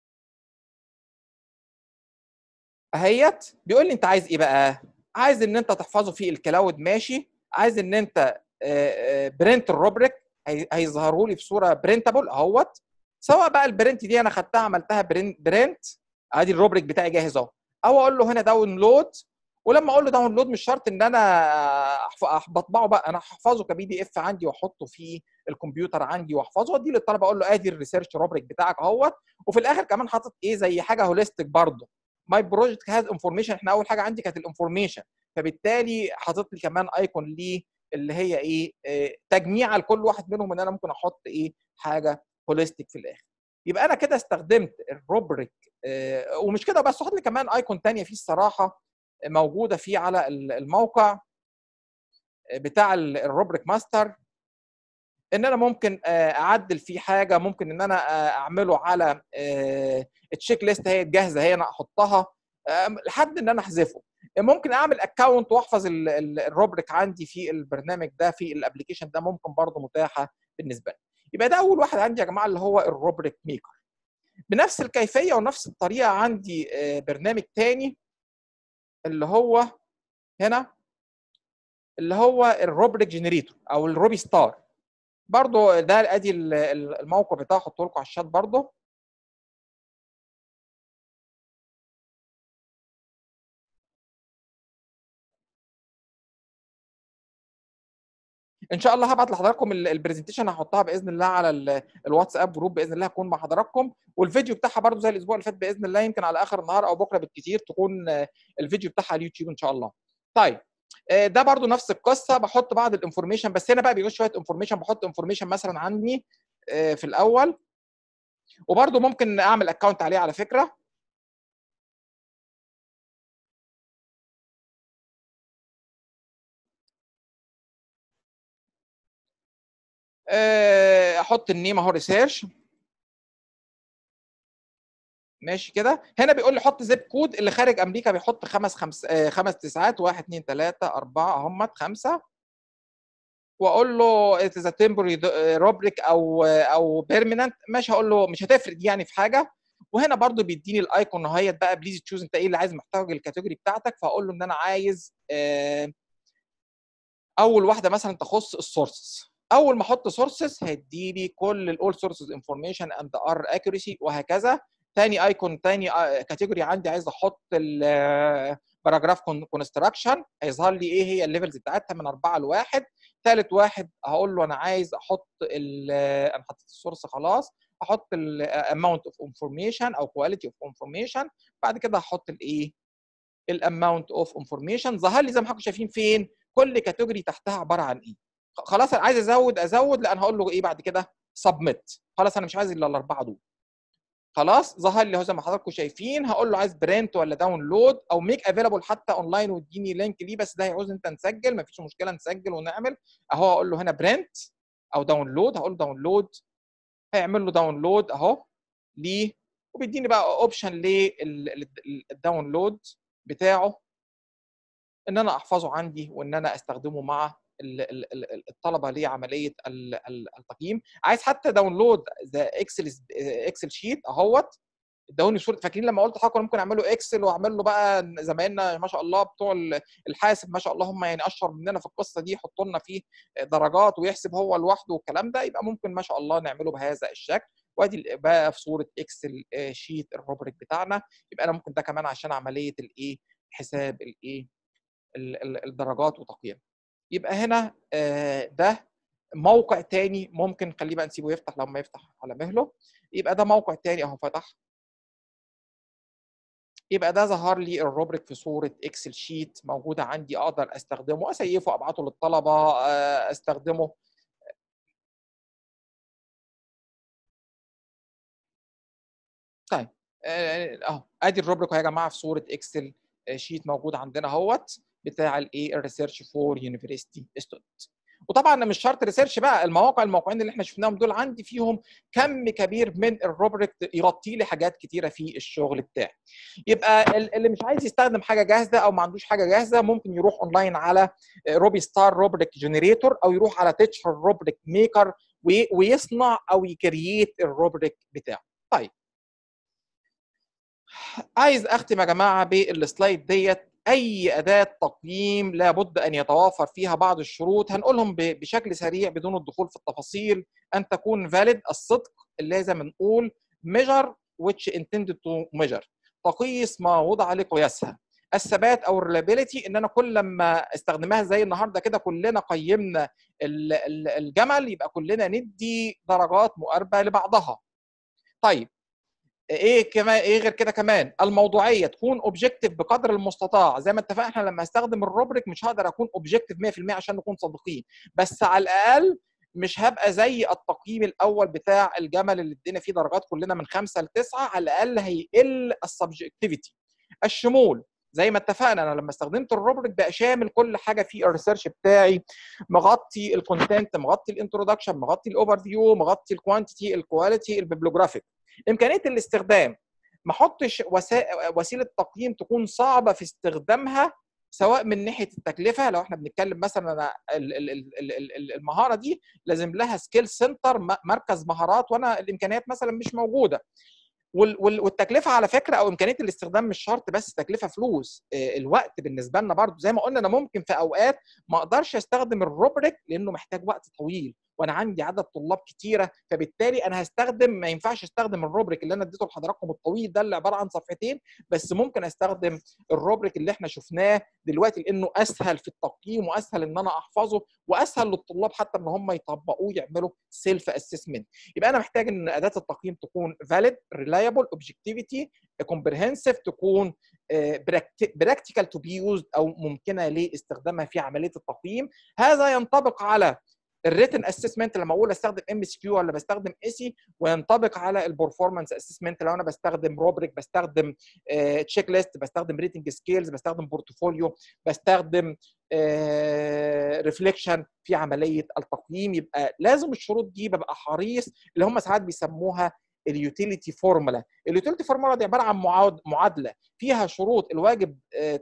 اهيت بيقول لي انت عايز ايه بقى عايز ان انت تحفظه في الكلاود ماشي عايز ان انت برنت الروبريك هيظهروا لي في صوره برنتابل اهوت سواء بقى البرنت دي انا خدتها عملتها برنت برنت ادي الروبريك بتاعي جاهز اهو او اقول له هنا داونلود ولما اقول له داونلود مش شرط ان انا بطبعه بقى انا هحفظه كبي دي اف عندي واحطه في الكمبيوتر عندي واحفظه وادي للطلبه اقول له ادي الريسيرش روبريك بتاعك اهوت وفي الاخر كمان حاطط ايه زي حاجه هوليستيك برضه ماي بروجكت هاز انفورميشن احنا اول حاجه عندي كانت الانفورميشن فبالتالي حاطط لي كمان ايكون ليه اللي هي ايه آه تجميع لكل واحد منهم ان انا ممكن احط ايه حاجه هوليستيك في الاخر يبقى انا كده استخدمت الروبريك آه ومش كده بس حط لي كمان ايكون ثانيه فيه الصراحه موجوده فيه على الموقع بتاع الروبريك ماستر ان انا ممكن اعدل فيه حاجه ممكن ان انا اعمله على التشيك ليست هي جاهزه هي انا احطها لحد ان انا احذفه ممكن اعمل اكونت واحفظ الروبريك عندي في البرنامج ده في الابلكيشن ده ممكن برضه متاحه بالنسبه لي يبقى ده اول واحد عندي يا جماعه اللي هو الروبريك ميكر بنفس الكيفيه ونفس الطريقه عندي برنامج تاني اللي هو هنا اللي هو الروبريك جنريتور او الروبي ستار برضو ده ادي الموقع بتاعه احطه لكم على الشات برضو ان شاء الله هبعت لحضراتكم البرزنتيشن هحطها باذن الله على الواتساب جروب باذن الله هكون مع حضراتكم والفيديو بتاعها برضو زي الاسبوع اللي فات باذن الله يمكن على اخر النهار او بكره بالكثير تكون الفيديو بتاعها على اليوتيوب ان شاء الله طيب ده برضو نفس القصه بحط بعض الانفورميشن بس هنا بقى بيقول شويه انفورميشن بحط انفورميشن مثلا عني في الاول وبرضو ممكن اعمل اكونت عليه على فكره احط النيم اهو ريسيرش ماشي كده هنا بيقول لي حط زيب كود اللي خارج امريكا بيحط خمس خمس آه خمس تسعات 1 2 3 4 اهم خمسه واقول له ات از تمبري روبريك او او بيرمننت مش هقول له مش هتفرق يعني في حاجه وهنا برضو بيديني الايكون اهيت بقى بليز تشوز انت ايه اللي عايز محتوى الكاتيجوري بتاعتك فاقول له ان انا عايز آه اول واحده مثلا تخص السورسز اول ما احط سورسز هيديني كل الاول سورسز انفورميشن اند ار اكيورسي وهكذا تاني ايكون تاني كاتيجوري عندي عايز احط الباراجراف كونستراكشن هيظهر لي ايه هي الليفلز بتاعتها من 4 ل 1 ثالث واحد هقول له انا عايز احط انا حطيت السورس خلاص احط الاماونت اوف انفورميشن او كواليتي اوف انفورميشن بعد كده هحط الايه الاماونت اوف انفورميشن ظهر لي زي ما حضراتكم شايفين فين كل كاتيجوري تحتها عباره عن ايه خلاص انا عايز ازود ازود لان هقول له ايه بعد كده سبميت خلاص انا مش عايز الا الاربعه دول خلاص ظهر لي اهو زي ما حضراتكم شايفين هقول له عايز برنت ولا داونلود او ميك افيلابل حتى اونلاين واديني لينك ليه بس ده هيعوز انت نسجل مفيش مشكله نسجل ونعمل اهو اقول له هنا برنت او داونلود هقول له داونلود هيعمل له داونلود اهو ليه وبيديني بقى اوبشن للداونلود بتاعه ان انا احفظه عندي وان انا استخدمه مع الطلبه لعمليه التقييم عايز حتى داونلود ذا اكسل اكسل شيت اهوت ادوني صوره فاكرين لما قلت لحضرتك ممكن اعمل له اكسل واعمل له بقى زمايلنا ما شاء الله بتوع الحاسب ما شاء الله هم يعني اشهر مننا في القصه دي يحطوا لنا فيه درجات ويحسب هو لوحده والكلام ده يبقى ممكن ما شاء الله نعمله بهذا الشكل وادي بقى في صوره اكسل شيت الروبريك بتاعنا يبقى انا ممكن ده كمان عشان عمليه الايه حساب الايه الدرجات وتقييمها يبقى هنا ده موقع تاني ممكن خليه بقى نسيبه يفتح لما يفتح على مهله يبقى ده موقع تاني اهو فتح يبقى ده ظهر لي الروبريك في صوره اكسل شيت موجوده عندي اقدر استخدمه اسيفه ابعته للطلبه استخدمه طيب اهو ادي الروبريك يا جماعه في صوره اكسل شيت موجود عندنا اهوت بتاع الايه الريسيرش فور يونيفرستي ستودنت وطبعا مش شرط ريسيرش بقى المواقع الموقعين اللي احنا شفناهم دول عندي فيهم كم كبير من الروبريك يغطي لي حاجات كتيره في الشغل بتاعي يبقى اللي مش عايز يستخدم حاجه جاهزه او ما عندوش حاجه جاهزه ممكن يروح اونلاين على روبي ستار روبريك جنريتور او يروح على تيتشر روبريك ميكر ويصنع او يكرييت الروبريك بتاعه طيب عايز اختم يا جماعه بالسلايد ديت اي اداه تقييم لابد ان يتوافر فيها بعض الشروط هنقولهم بشكل سريع بدون الدخول في التفاصيل ان تكون فاليد الصدق اللي لازم نقول measure which intended to measure تقيس ما وضع لقياسها الثبات او الريلابيلتي ان انا كل لما استخدمها زي النهارده كده كلنا قيمنا الجمل يبقى كلنا ندي درجات مقاربه لبعضها طيب ايه كمان ايه غير كده كمان الموضوعيه تكون اوبجكتيف بقدر المستطاع زي ما اتفقنا احنا لما استخدم الروبريك مش هقدر اكون اوبجكتيف 100% عشان نكون صادقين بس على الاقل مش هبقى زي التقييم الاول بتاع الجمل اللي ادينا فيه درجات كلنا من خمسه لتسعه على الاقل هيقل السبجكتيفيتي الشمول زي ما اتفقنا انا لما استخدمت الروبريك بقى شامل كل حاجه في الريسيرش بتاعي مغطي الكونتنت مغطي الانترودكشن مغطي الاوفر فيو مغطي الكوانتيتي الكواليتي البيبلوجرافيك امكانيه الاستخدام ما احطش وسيله تقييم تكون صعبه في استخدامها سواء من ناحيه التكلفه لو احنا بنتكلم مثلا المهاره دي لازم لها سكيل سنتر مركز مهارات وانا الامكانيات مثلا مش موجوده والتكلفه على فكره او امكانيه الاستخدام مش شرط بس تكلفه فلوس الوقت بالنسبه لنا برضو زي ما قلنا انا ممكن في اوقات ما اقدرش استخدم الروبريك لانه محتاج وقت طويل وانا عندي عدد طلاب كتيره فبالتالي انا هستخدم ما ينفعش استخدم الروبريك اللي انا اديته لحضراتكم الطويل ده اللي عباره عن صفحتين بس ممكن استخدم الروبريك اللي احنا شفناه دلوقتي لانه اسهل في التقييم واسهل ان انا احفظه واسهل للطلاب حتى ان هم يطبقوه يعملوا سيلف اسسمنت يبقى انا محتاج ان اداه التقييم تكون فاليد ريلايبل اوبجكتيفيتي كومبريهنسيف تكون براكتيكال تو بي يوزد او ممكنه لاستخدامها في عمليه التقييم هذا ينطبق على الريتن اسسمنت لما اقول استخدم ام اس كيو ولا بستخدم ايسي وينطبق على البرفورمانس اسسمنت لو انا بستخدم روبريك بستخدم تشيك ليست بستخدم ريتنج سكيلز بستخدم بورتفوليو بستخدم ريفليكشن في عمليه التقييم يبقى لازم الشروط دي ببقى حريص اللي هم ساعات بيسموها اليوتيليتي فورمولا اليوتيليتي فورمولا دي عباره عن معادله فيها شروط الواجب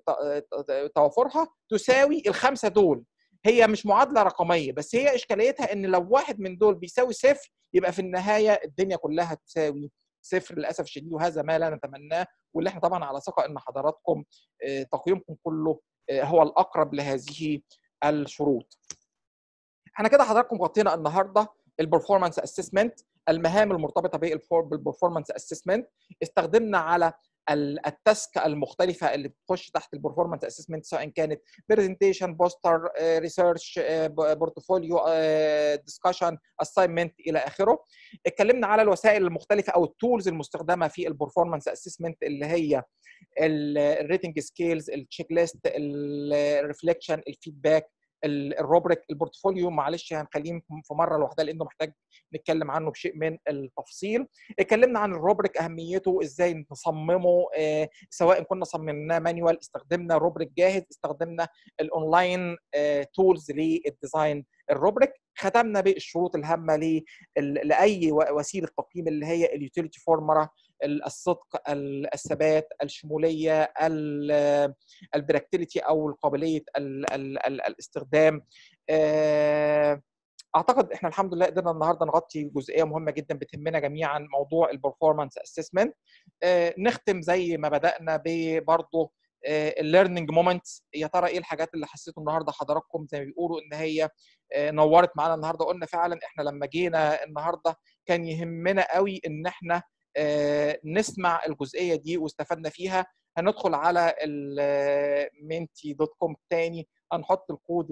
توافرها تساوي الخمسه دول هي مش معادله رقميه بس هي اشكاليتها ان لو واحد من دول بيساوي صفر يبقى في النهايه الدنيا كلها تساوي صفر للاسف الشديد وهذا ما لا نتمناه واللي احنا طبعا على ثقه ان حضراتكم تقييمكم كله هو الاقرب لهذه الشروط. احنا كده حضراتكم غطينا النهارده البرفورمانس اسسمنت المهام المرتبطه بالبرفورمانس اسسمنت استخدمنا على التاسك المختلفه اللي بتخش تحت البرفورمانس اسسمنت سواء كانت برزنتيشن بوستر ريسيرش بورتفوليو ديسكشن اساينمنت الى اخره اتكلمنا على الوسائل المختلفه او التولز المستخدمه في البرفورمانس اسسمنت اللي هي الريتنج سكيلز التشيك ليست الريفليكشن الفيدباك الروبريك البورتفوليو معلش هنخليه في مره لوحدها لانه محتاج نتكلم عنه بشيء من التفصيل اتكلمنا عن الروبريك اهميته ازاي نصممه آه سواء كنا صممناه مانيوال استخدمنا روبريك جاهز استخدمنا الاونلاين آه تولز للديزاين الروبريك ختمنا بالشروط الهامه لاي وسيله تقييم اللي هي اليوتيليتي فورمولا الصدق الثبات الشموليه البراكتيليتي او قابليه الاستخدام اعتقد احنا الحمد لله قدرنا النهارده نغطي جزئيه مهمه جدا بتهمنا جميعا موضوع البرفورمانس اسسمنت نختم زي ما بدانا ببرضه الليرنينج مومنتس يا ترى ايه الحاجات اللي حسيتوا النهارده حضراتكم زي ما بيقولوا ان هي نورت معانا النهارده قلنا فعلا احنا لما جينا النهارده كان يهمنا قوي ان احنا نسمع الجزئيه دي واستفدنا فيها هندخل على المنتي دوت كوم تاني هنحط الكود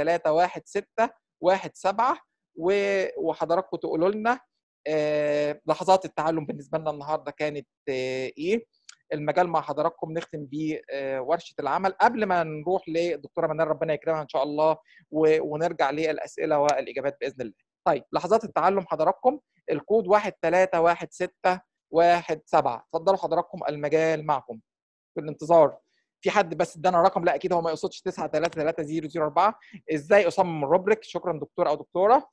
131617 وحضراتكم تقولوا لنا لحظات التعلم بالنسبه لنا النهارده كانت ايه المجال مع حضراتكم نختم بيه ورشه العمل قبل ما نروح للدكتوره منال ربنا يكرمها ان شاء الله ونرجع للاسئله والاجابات باذن الله. طيب لحظات التعلم حضراتكم الكود 131617 اتفضلوا حضراتكم المجال معكم في الانتظار في حد بس ادانا رقم لا اكيد هو ما يقصدش 9330004 ازاي اصمم الروبريك شكرا دكتور او دكتوره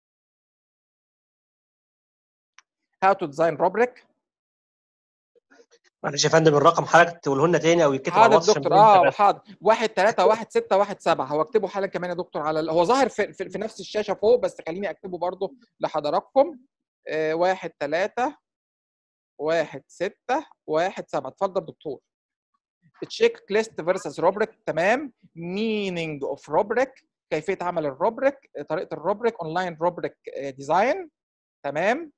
هاو تو ديزاين روبريك معلش يا فندم الرقم حضرتك تقوله لنا تاني او يتكتب على حاضر الواتس عشان دكتور بننسى اه بس. حاضر 1 3 1 6 1 7 هو اكتبه حالا كمان يا دكتور على ال- هو ظاهر في, في, في نفس الشاشه فوق بس خليني اكتبه برضو لحضراتكم 1 3 1 6 1 7 اتفضل دكتور تشيك ليست فيرسس روبريك تمام مينينج اوف روبريك كيفيه عمل الروبريك طريقه الروبريك اونلاين روبريك ديزاين تمام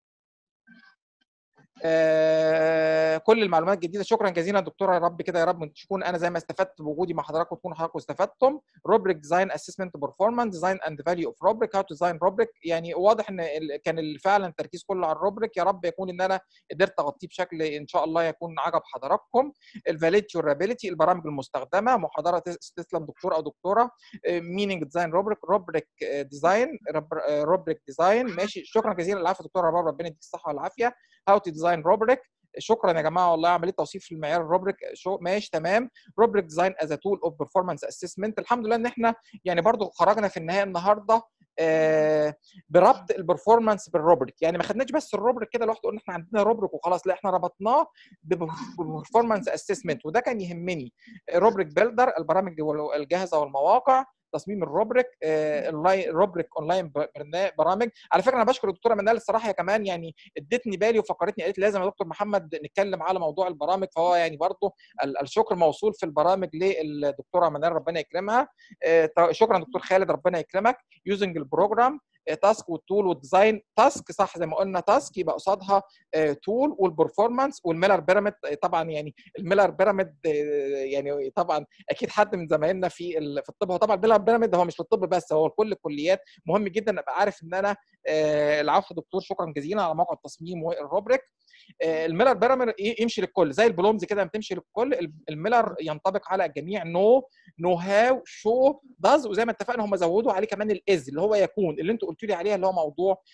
آه، كل المعلومات الجديده شكرا جزيلا دكتوره يا رب كده يا رب تكون انا زي ما استفدت بوجودي مع حضراتكم تكونوا حضراتكم استفدتم روبريك ديزاين اسسمنت بيرفورمانس ديزاين اند فاليو اوف روبريك هاو تو ديزاين روبريك يعني واضح ان ال- كان ال- فعلا التركيز كله على الروبريك يا رب يكون ان انا قدرت اغطيه بشكل ان شاء الله يكون عجب حضراتكم الفاليديتي والرابيليتي البرامج المستخدمه محاضره تس- تسلم دكتور او دكتوره مينينج ديزاين روبريك روبريك ديزاين روبريك ديزاين ماشي شكرا جزيلا العفو دكتوره رباب ربنا يديك الصحه والعافيه هاو تو ديزاين روبريك شكرا يا جماعه والله عمليه توصيف في المعيار الروبريك شو ماشي تمام روبريك ديزاين از تول اوف بيرفورمانس اسسمنت الحمد لله ان احنا يعني برضو خرجنا في النهايه النهارده آه، بربط البرفورمانس بالروبريك يعني ما خدناش بس الروبريك كده لوحده قلنا احنا عندنا روبريك وخلاص لا احنا ربطناه ببرفورمانس اسسمنت وده كان يهمني روبريك بيلدر البرامج الجاهزه والمواقع تصميم الروبريك آه، اونلاين روبريك اونلاين برنا- برامج على فكره انا بشكر الدكتوره منال الصراحه هي كمان يعني ادتني بالي وفكرتني قالت لي لازم يا دكتور محمد نتكلم على موضوع البرامج فهو يعني برضه ال- الشكر موصول في البرامج للدكتوره منال ربنا يكرمها آه، ط- شكرا دكتور خالد ربنا يكرمك يوزنج البروجرام تاسك والتول والديزاين تاسك صح زي ما قلنا تاسك يبقى قصادها تول والبرفورمانس والميلر بيراميد طبعا يعني الميلر بيراميد آه، يعني طبعا اكيد حد من زمايلنا في ال- في الطب هو طبعا الميلر بيراميد هو مش في الطب بس هو لكل الكليات مهم جدا ابقى عارف ان انا آه، العفو دكتور شكرا جزيلا على موقع التصميم والروبريك آه، الميلر بيراميد يمشي للكل زي البلومز كده بتمشي للكل ال- الميلر ينطبق على الجميع نو نو هاو شو داز وزي ما اتفقنا هم زودوا عليه كمان الاز اللي هو يكون اللي انتوا قلتوا لي عليها اللي هو موضوع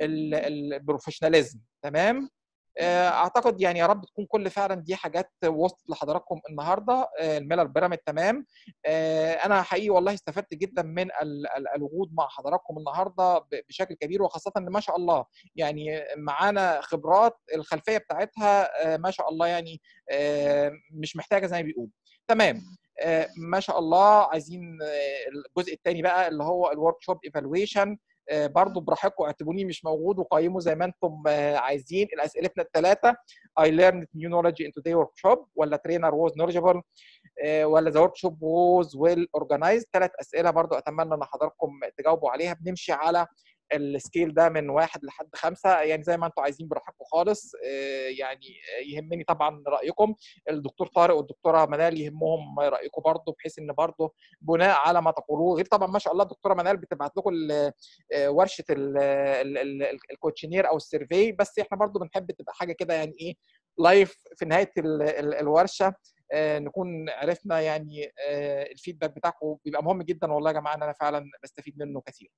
البروفيشناليزم تمام آه، اعتقد يعني يا رب تكون كل فعلا دي حاجات وصلت لحضراتكم النهارده آه، الميلر بيراميد تمام آه، انا حقيقي والله استفدت جدا من ال- ال- الوجود مع حضراتكم النهارده ب- بشكل كبير وخاصه ان ما شاء الله يعني معانا خبرات الخلفيه بتاعتها آه، ما شاء الله يعني آه، مش محتاجه زي ما بيقولوا تمام آه، ما شاء الله عايزين آه، الجزء الثاني بقى اللي هو الورك شوب ايفالويشن برضو براحتكم اعتبروني مش موجود وقيموا زي ما انتم آه، عايزين الاسئلتنا الثلاثه I learned new knowledge in today workshop ولا trainer was knowledgeable آه، ولا the workshop was well organized ثلاث اسئله برضو اتمنى ان حضراتكم تجاوبوا عليها بنمشي على السكيل ده من واحد لحد خمسه يعني زي ما انتم عايزين براحتكم خالص آه، يعني يهمني طبعا رايكم الدكتور طارق والدكتوره منال يهمهم رايكم برضو بحيث ان برضو بناء على ما تقولوه غير طبعا ما شاء الله الدكتوره منال بتبعت لكم ال- آه، ورشه ال- ال- ال- الكوتشنير او السيرفي بس احنا برضو بنحب تبقى حاجه كده يعني ايه لايف في نهايه ال- ال- الورشه آه، نكون عرفنا يعني آه، الفيدباك بتاعكم بيبقى مهم جدا والله يا جماعه ان انا فعلا بستفيد منه كثير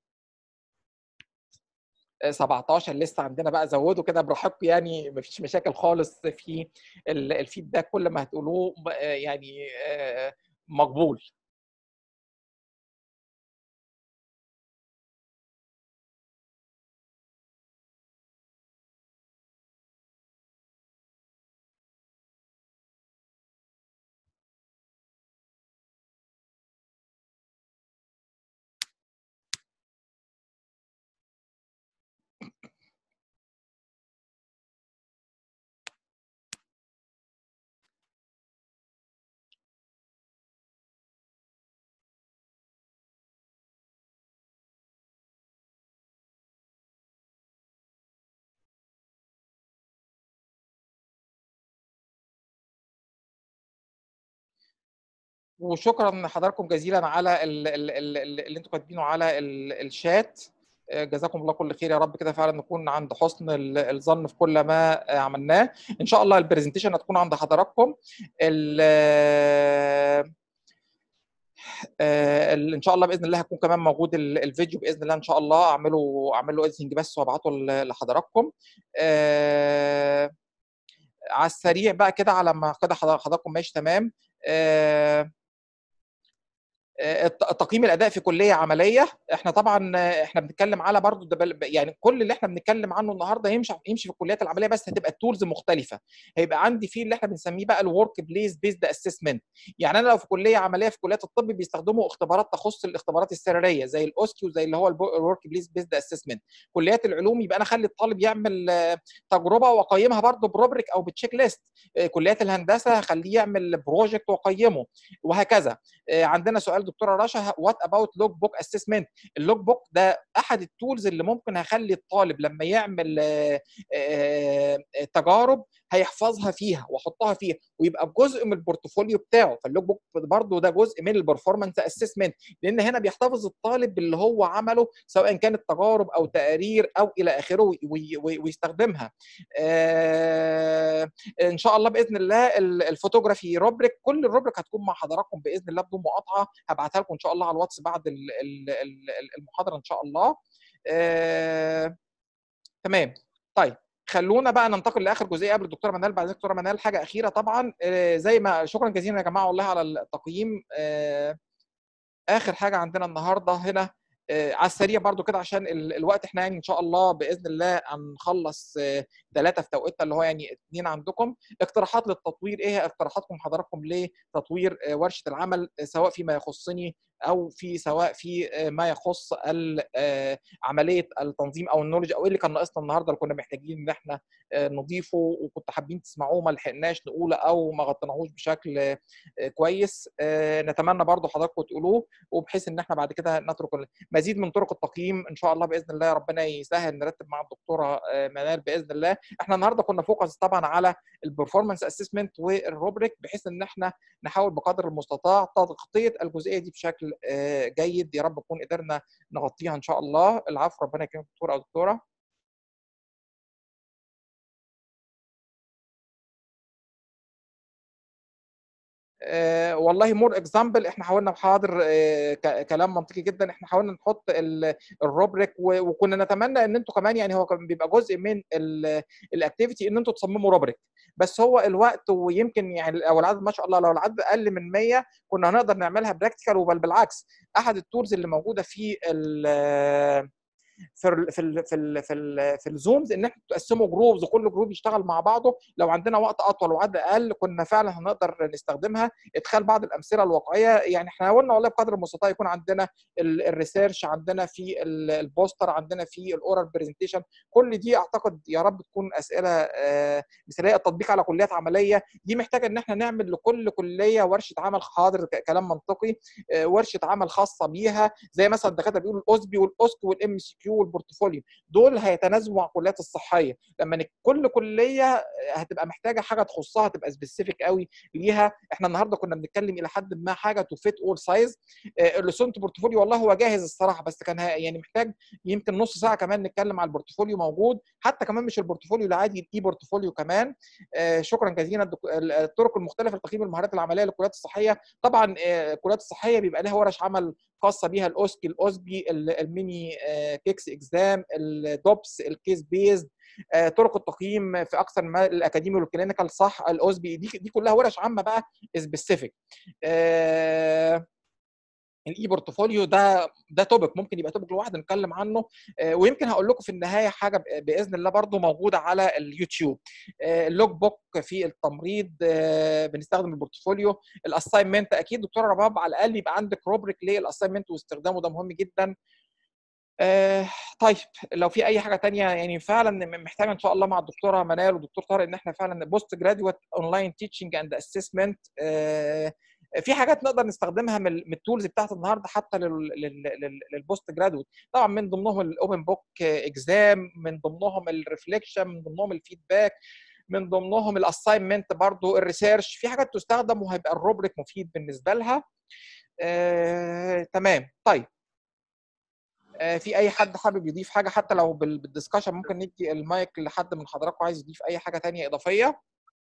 آه، 17 لسه عندنا بقى زودوا كده براحتكم يعني مفيش مشاكل خالص في ال- الفيدباك كل ما هتقولوه آه، يعني آه، مقبول وشكرا لحضراتكم جزيلا على ال- ال- ال- ال- اللي انتم كاتبينه على ال- الشات آه، جزاكم الله كل خير يا رب كده فعلا نكون عند حسن ال- الظن في كل ما آه، عملناه ان شاء الله البرزنتيشن هتكون عند حضراتكم ال- آه، ال- ان شاء الله باذن الله هيكون كمان موجود ال- الفيديو باذن الله ان شاء الله اعمله اعمل له اديتنج بس وابعته ل- لحضراتكم آه، على السريع بقى كده على ما كده حضر- حضراتكم ماشي تمام آه، آه، الت- تقييم الاداء في كليه عمليه احنا طبعا آه، احنا بنتكلم على برضو ده بل- يعني كل اللي احنا بنتكلم عنه النهارده يمشي يمشي في الكليات العمليه بس هتبقى التولز مختلفه هيبقى عندي فيه اللي احنا بنسميه بقى الورك بليس بيزد اسسمنت يعني انا لو في كليه عمليه في كليات الطب بيستخدموا اختبارات تخص الاختبارات السريريه زي الاوسكيو زي اللي هو الورك بليس بيزد اسسمنت كليات العلوم يبقى انا اخلي الطالب يعمل آه، تجربه واقيمها برضو بروبريك او بتشيك ليست آه، كليات الهندسه هخليه يعمل بروجكت واقيمه وهكذا آه، عندنا سؤال دكتوره رشا وات اباوت لوج بوك اسسمنت اللوج بوك ده احد التولز اللي ممكن هخلي الطالب لما يعمل آه، آه، آه، تجارب هيحفظها فيها واحطها فيها ويبقى جزء من البورتفوليو بتاعه فاللوج بوك برضه ده جزء من البرفورمانس اسسمنت لان هنا بيحتفظ الطالب باللي هو عمله سواء كانت تجارب او تقارير او الى اخره وي- وي- وي- ويستخدمها آه، ان شاء الله باذن الله ال- الفوتوغرافي روبريك كل الروبريك هتكون مع حضراتكم باذن الله بدون مقاطعه هبعتها لكم ان شاء الله على الواتس بعد ال- ال- ال- المحاضره ان شاء الله آه، تمام طيب خلونا بقى ننتقل لاخر جزئيه قبل الدكتوره منال بعد الدكتوره منال حاجه اخيره طبعا آه، زي ما شكرا جزيلا يا جماعه والله على التقييم آه، اخر حاجه عندنا النهارده هنا آه، على السريع برضو كده عشان ال- الوقت احنا يعني ان شاء الله باذن الله هنخلص ثلاثه في توقيتنا اللي هو يعني اثنين عندكم اقتراحات للتطوير ايه هي اقتراحاتكم حضراتكم لتطوير آه، ورشه العمل آه، سواء فيما يخصني او في سواء في آه، ما يخص ال- آه، عمليه التنظيم او النولج او ايه اللي كان ناقصنا النهارده اللي كنا محتاجين ان احنا آه، نضيفه وكنت حابين تسمعوه ما لحقناش نقوله او ما غطيناهوش بشكل آه، كويس آه، نتمنى برضو حضراتكم تقولوه وبحيث ان احنا بعد كده نترك مزيد من طرق التقييم ان شاء الله باذن الله ربنا يسهل نرتب مع الدكتوره آه، منال باذن الله احنا النهارده كنا فوكس طبعا على البرفورمانس اسسمنت والروبريك بحيث ان احنا نحاول بقدر المستطاع تغطيه الجزئيه دي بشكل آه، جيد يا رب نكون قدرنا نغطيها ان شاء الله العفو ربنا يكرمك دكتور او دكتوره آه، والله مور اكزامبل احنا حاولنا بحاضر آه، ك- كلام منطقي جدا احنا حاولنا نحط ال- الروبريك و- وكنا نتمنى ان انتوا كمان يعني هو كان بيبقى جزء من الاكتيفيتي ان انتوا تصمموا روبريك بس هو الوقت ويمكن يعني او العدد ما شاء الله لو العدد اقل من 100 كنا هنقدر نعملها براكتيكال وبل بالعكس احد التولز اللي موجوده في ال في ال في ال في ال في, ال في الزومز ان احنا تقسموا جروبز وكل جروب يشتغل مع بعضه لو عندنا وقت اطول وعدد اقل كنا فعلا هنقدر نستخدمها ادخال بعض الامثله الواقعيه يعني احنا حاولنا والله بقدر المستطاع يكون عندنا ال- الريسيرش عندنا في ال- البوستر عندنا في الاورال برزنتيشن كل دي اعتقد يا رب تكون اسئله آه، مثاليه التطبيق على كليات عمليه دي محتاجه ان احنا نعمل لكل كليه ورشه عمل حاضر ك- كلام منطقي آه، ورشه عمل خاصه بيها زي مثلا الدكاتره بيقولوا الاوسبي والاوسك والام سي كيو والبورتفوليو دول هيتناسبوا مع الكليات الصحيه لما نك- كل كليه هتبقى محتاجه حاجه تخصها تبقى سبيسيفيك قوي ليها احنا النهارده كنا بنتكلم الى حد ما حاجه تو فيت اول سايز اللوسنت بورتفوليو والله هو جاهز الصراحه بس كان ه- يعني محتاج يمكن نص ساعه كمان نتكلم على البورتفوليو موجود حتى كمان مش البورتفوليو العادي الاي بورتفوليو كمان آه، شكرا جزيلا الدك- الطرق المختلفه لتقييم المهارات العمليه للكليات الصحيه طبعا آه، الكليات الصحيه بيبقى لها ورش عمل خاصه بيها الاوسكي الاوسبي ال- الميني آه، كيكس اكزام الدوبس الكيس بيزد آه، طرق التقييم في اكثر ما الاكاديمي والكلينيكال صح الاوسبي دي دي كلها ورش عامه بقى سبيسيفيك الاي بورتفوليو ده ده توبك ممكن يبقى توبك لوحده نتكلم عنه آه، ويمكن هقول لكم في النهايه حاجه ب- باذن الله برضو موجوده على اليوتيوب آه، اللوج بوك في التمريض آه، بنستخدم البورتفوليو الاساينمنت اكيد دكتوره رباب على الاقل يبقى عندك روبريك للاساينمنت واستخدامه ده مهم جدا آه، طيب لو في اي حاجه تانية يعني فعلا م- محتاجه ان شاء الله مع الدكتوره منال والدكتور طارق ان احنا فعلا بوست جراديويت اونلاين تيتشنج اند اسسمنت في حاجات نقدر نستخدمها من من التولز بتاعت النهارده حتى للبوست جرادويت طبعا من ضمنهم الاوبن بوك اكزام من ضمنهم الريفليكشن من ضمنهم الفيدباك من ضمنهم الاساينمنت برضو الريسيرش في حاجات تستخدم وهيبقى الروبريك مفيد بالنسبه لها آه، تمام طيب آه، في اي حد حابب يضيف حاجه حتى لو بال- بالدسكشن ممكن ندي المايك لحد من حضراتكم عايز يضيف اي حاجه تانية اضافيه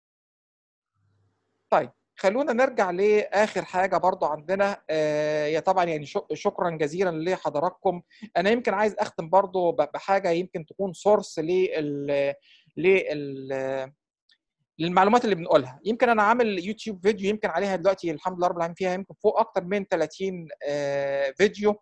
طيب خلونا نرجع لاخر حاجه برضو عندنا آه، يا طبعا يعني شك- شكرا جزيلا لحضراتكم انا يمكن عايز اختم برضو ب- بحاجه يمكن تكون سورس لل لل للمعلومات اللي بنقولها يمكن انا عامل يوتيوب فيديو يمكن عليها دلوقتي الحمد لله رب العالمين فيها يمكن فوق اكتر من 30 آه، فيديو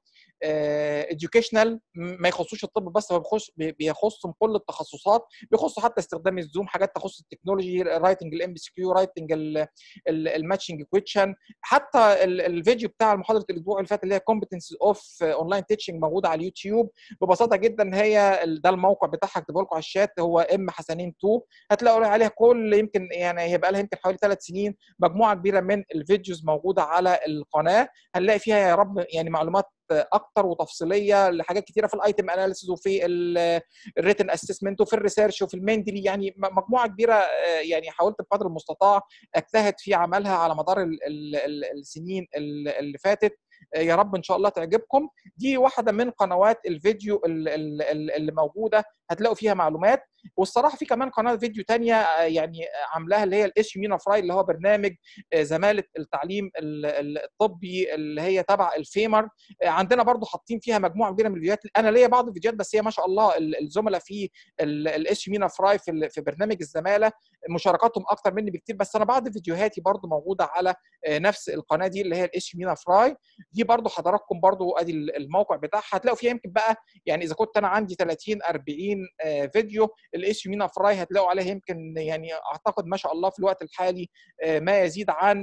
اديوكيشنال ما يخصوش الطب بس هو بيخص بي- بيخصهم كل التخصصات بيخصوا حتى استخدام الزوم حاجات تخص التكنولوجي رايتنج الام بي سي كيو رايتنج الماتشنج كويشن حتى ال- الفيديو بتاع محاضره الاسبوع اللي فات اللي هي كومبتنس اوف اونلاين تيتشنج موجوده على اليوتيوب ببساطه جدا هي ال- ده الموقع بتاعها اكتبه لكم على الشات هو ام حسنين 2 هتلاقوا عليها كل يمكن يعني هيبقى لها يمكن حوالي ثلاث سنين مجموعه كبيره من الفيديوز موجوده على القناه هنلاقي فيها يا رب يعني معلومات اكتر وتفصيليه لحاجات كتيره في الايتم اناليسيز وفي الريتن اسسمنت وفي الريسيرش وفي المندلي يعني م- مجموعه كبيره آه، يعني حاولت بقدر المستطاع اجتهد في عملها على مدار ال- ال- ال- السنين ال- اللي فاتت آه، يا رب ان شاء الله تعجبكم دي واحده من قنوات الفيديو ال- ال- ال- اللي موجوده هتلاقوا فيها معلومات والصراحه في كمان قناه فيديو تانية آه، يعني عاملاها اللي هي الاس مينا فراي اللي هو برنامج آه، زماله التعليم ال- ال- الطبي اللي هي تبع الفيمر آه، عندنا برضو حاطين فيها مجموعه كبيره من الفيديوهات انا ليا بعض الفيديوهات بس هي ما شاء الله ال- الزملاء في الاس مينا فراي في ال- في برنامج الزماله مشاركاتهم اكتر مني بكتير بس انا بعض فيديوهاتي برضو موجوده على آه، نفس القناه دي اللي هي الاس مينا فراي دي برضو حضراتكم برضو ادي ال- الموقع بتاعها هتلاقوا فيها يمكن بقى يعني اذا كنت انا عندي 30 40 آه، فيديو الاس مينا فراي هتلاقوا عليها يمكن يعني اعتقد ما شاء الله في الوقت الحالي آه، ما يزيد عن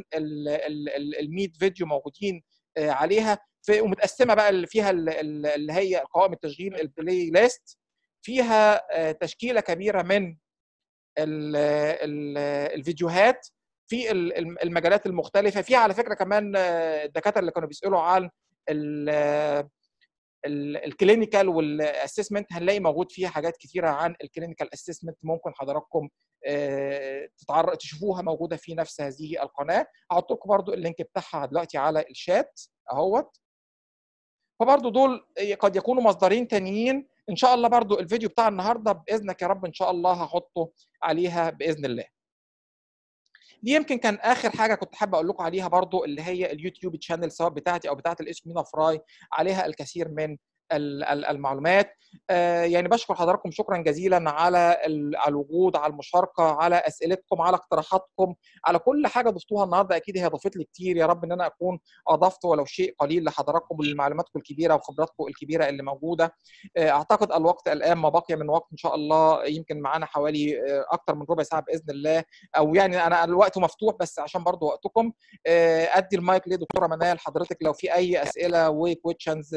ال 100 فيديو موجودين آه، عليها في ومتقسمه بقى اللي فيها ال- ال- اللي هي قوائم التشغيل البلاي ليست فيها آه، تشكيله كبيره من ال- ال- الفيديوهات في ال- الم- المجالات المختلفه فيها على فكره كمان آه، الدكاتره اللي كانوا بيسالوا عن ال- ال- الكلينيكال والاسسمنت هنلاقي موجود فيها حاجات كثيره عن الكلينيكال اسسمنت ممكن حضراتكم آه، تتعر... تشوفوها موجوده في نفس هذه القناه هحط لكم برضو اللينك بتاعها دلوقتي على الشات اهوت فبرضو دول قد يكونوا مصدرين تانيين ان شاء الله برضو الفيديو بتاع النهارده باذنك يا رب ان شاء الله هحطه عليها باذن الله دي يمكن كان اخر حاجه كنت حابب اقول لكم عليها برضو اللي هي اليوتيوب تشانل سواء بتاعتي او بتاعت الاس مينا فراي عليها الكثير من ال- ال- المعلومات آه، يعني بشكر حضراتكم شكرا جزيلا على ال- على الوجود على المشاركه على اسئلتكم على اقتراحاتكم على كل حاجه ضفتوها النهارده اكيد هي ضافت لي كتير يا رب ان انا اكون اضفت ولو شيء قليل لحضراتكم ولمعلوماتكم الكبيره وخبراتكم الكبيره اللي موجوده آه، اعتقد الوقت الان ما بقي من وقت ان شاء الله يمكن معانا حوالي آه، اكتر من ربع ساعه باذن الله او يعني انا الوقت مفتوح بس عشان برضو وقتكم آه، ادي المايك لدكتوره منال حضرتك لو في اي اسئله وكويشنز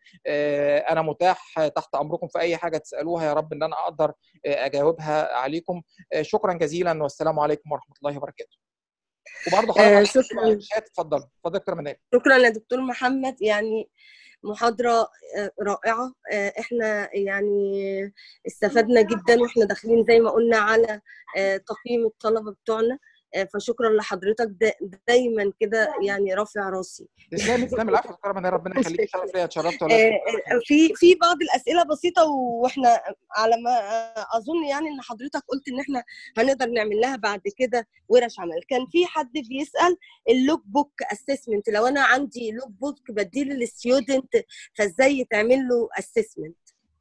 انا متاح تحت امركم في اي حاجه تسالوها يا رب ان انا اقدر آه، اجاوبها عليكم آه، شكرا جزيلا والسلام عليكم ورحمه الله وبركاته وبرضه آه، حضرتك شكراً. اتفضل اتفضل دكتوره منال شكرا يا دكتور محمد يعني محاضرة آه، رائعة آه، احنا يعني استفدنا جدا واحنا داخلين زي ما قلنا على آه، تقييم الطلبة بتوعنا آه، فشكرا لحضرتك دا دايما كده يعني رافع راسي تسلمي تسلمي العفو دكتوره منال ربنا يخليك شرف ليا اتشرفت ولا آه، آه، في في بعض الاسئله بسيطه واحنا على ما اظن يعني ان حضرتك قلت ان احنا هنقدر نعمل لها بعد كده ورش عمل كان في حد بيسال اللوك بوك اسسمنت لو انا عندي لوك بوك بديل للستودنت فازاي يتعمل له اسسمنت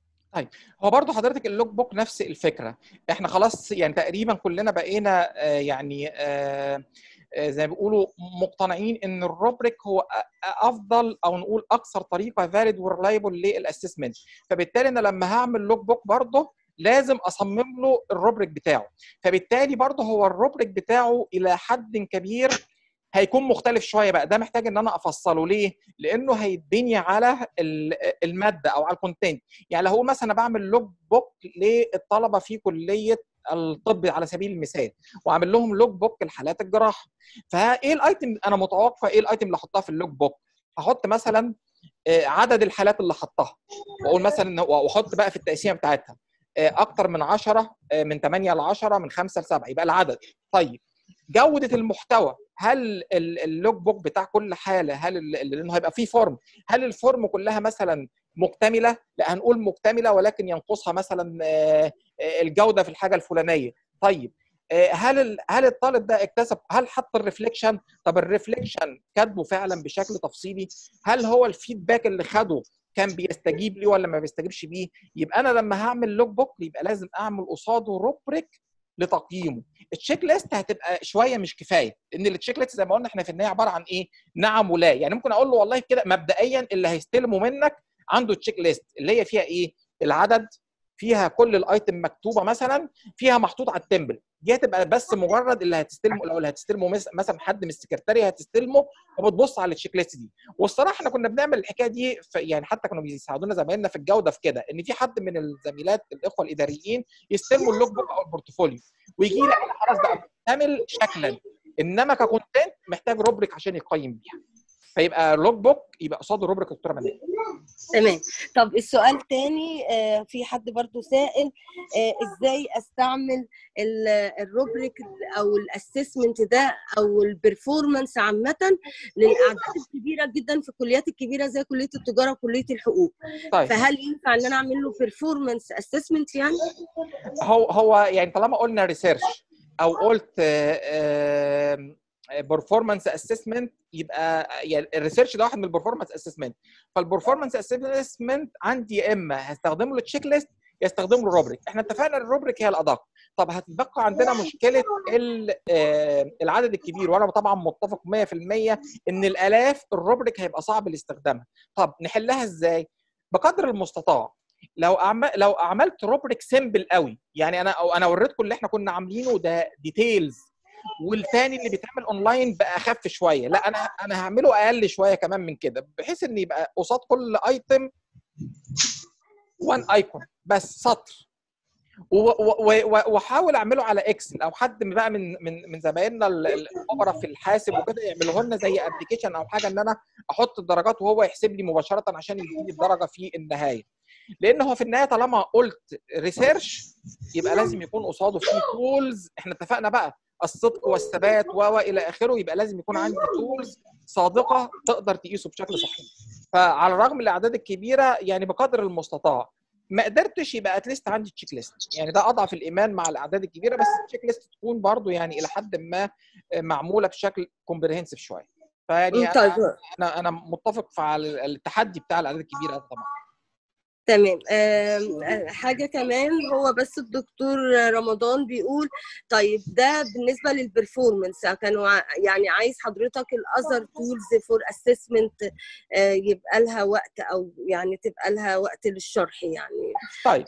هو برضه حضرتك اللوك بوك نفس الفكره احنا خلاص يعني تقريبا كلنا بقينا آه، يعني آه، آه، زي ما بيقولوا مقتنعين ان الروبريك هو أ- افضل او نقول اكثر طريقه فاليد وريلايبل للاسسمنت فبالتالي انا لما هعمل لوك بوك برضه لازم اصمم له الروبريك بتاعه فبالتالي برضه هو الروبريك بتاعه الى حد كبير هيكون مختلف شويه بقى ده محتاج ان انا افصله ليه لانه هيتبني على ال- الماده او على الكونتنت يعني لو هو مثلا بعمل لوج بوك للطلبه في كليه الطب على سبيل المثال واعمل لهم لوج بوك لحالات الجراحه فايه الايتم انا متوقع ايه الايتم اللي احطها في اللوج بوك هحط مثلا آه، عدد الحالات اللي حطها واقول مثلا واحط بقى في التقسيمه بتاعتها آه، اكتر من 10 آه، من 8 ل 10 من 5 ل 7 يبقى العدد طيب جوده المحتوى هل ال- اللوج بوك بتاع كل حاله هل ال- ال- لانه هيبقى فيه فورم هل الفورم كلها مثلا مكتمله لا هنقول مكتمله ولكن ينقصها مثلا آه، آه، الجوده في الحاجه الفلانيه طيب آه، هل ال- هل الطالب ده اكتسب هل حط الريفليكشن طب الريفليكشن كاتبه فعلا بشكل تفصيلي هل هو الفيدباك اللي خده كان بيستجيب ليه ولا ما بيستجيبش بيه يبقى انا لما هعمل لوج بوك يبقى لازم اعمل قصاده روبريك لتقييمه التشيك ليست هتبقى شويه مش كفايه ان التشيك ليست زي ما قلنا احنا في النهايه عباره عن ايه نعم ولا يعني ممكن اقول له والله كده مبدئيا اللي هيستلمه منك عنده تشيك ليست اللي هي فيها ايه العدد فيها كل الايتم مكتوبه مثلا فيها محطوط على التمبل دي هتبقى بس مجرد اللي هتستلمه لو اللي هتستلمه مس- مثلا حد من السكرتاري هتستلمه وبتبص على التشيك ليست دي والصراحه احنا كنا بنعمل الحكايه دي في يعني حتى كانوا بيساعدونا زمايلنا في الجوده في كده ان في حد من الزميلات الاخوه الاداريين يستلموا اللوج بوك او البورتفوليو ويجي لك أنا خلاص بقى مكتمل شكلا انما ككونتنت محتاج روبريك عشان يقيم بيها فيبقى لوج بوك يبقى قصاده روبريك دكتوره منال تمام طب السؤال تاني آه، في حد برضو سائل آه، ازاي استعمل ال- الروبريك او الاسسمنت ده او البرفورمانس عامه للاعداد الكبيره جدا في الكليات الكبيره زي كليه التجاره وكليه الحقوق طيب فهل ينفع ان انا اعمل له بيرفورمانس اسسمنت يعني هو هو يعني طالما قلنا ريسيرش او قلت برفورمانس اسسمنت يبقى يعني الريسيرش ده واحد من البرفورمانس اسسمنت فالبرفورمانس اسسمنت عندي يا اما هستخدمه للتشيك ليست يا استخدم له الروبريك احنا اتفقنا الروبريك هي الادق طب هتبقى عندنا مشكله ال- آه، العدد الكبير وانا طبعا متفق 100% ان الالاف الروبريك هيبقى صعب الاستخدامها طب نحلها ازاي بقدر المستطاع لو أعمل لو عملت روبريك سيمبل قوي يعني انا أو انا وريتكم اللي احنا كنا عاملينه ده ديتيلز والتاني اللي بيتعمل اونلاين بقى اخف شويه لا انا انا هعمله اقل شويه كمان من كده بحيث ان يبقى قصاد كل ايتم وان ايكون بس سطر و- و- و- واحاول اعمله على اكسل او حد بقى من من من زمايلنا ال- ال- الخبراء في الحاسب وكده يعملوه لنا زي ابلكيشن او حاجه ان انا احط الدرجات وهو يحسب لي مباشره عشان يديني الدرجه في النهايه لان هو في النهايه طالما قلت ريسيرش يبقى لازم يكون قصاده في تولز احنا اتفقنا بقى الصدق والثبات و و الى اخره يبقى لازم يكون عندي تولز صادقه تقدر تقيسه بشكل صحيح فعلى الرغم من الاعداد الكبيره يعني بقدر المستطاع ما قدرتش يبقى اتليست عندي تشيك ليست يعني ده اضعف الايمان مع الاعداد الكبيره بس التشيك ليست تكون برضو يعني الى حد ما معموله بشكل كومبريهنسيف شويه فيعني طيب انا انا انا متفق مع التحدي بتاع الاعداد الكبيره ده طبعا تمام آم، آه، حاجة كمان هو بس الدكتور رمضان بيقول طيب ده بالنسبة للبرفورمانس كانوا ع- يعني عايز حضرتك الأذر تولز فور اسسمنت يبقى لها وقت أو يعني تبقى لها وقت للشرح يعني طيب ف-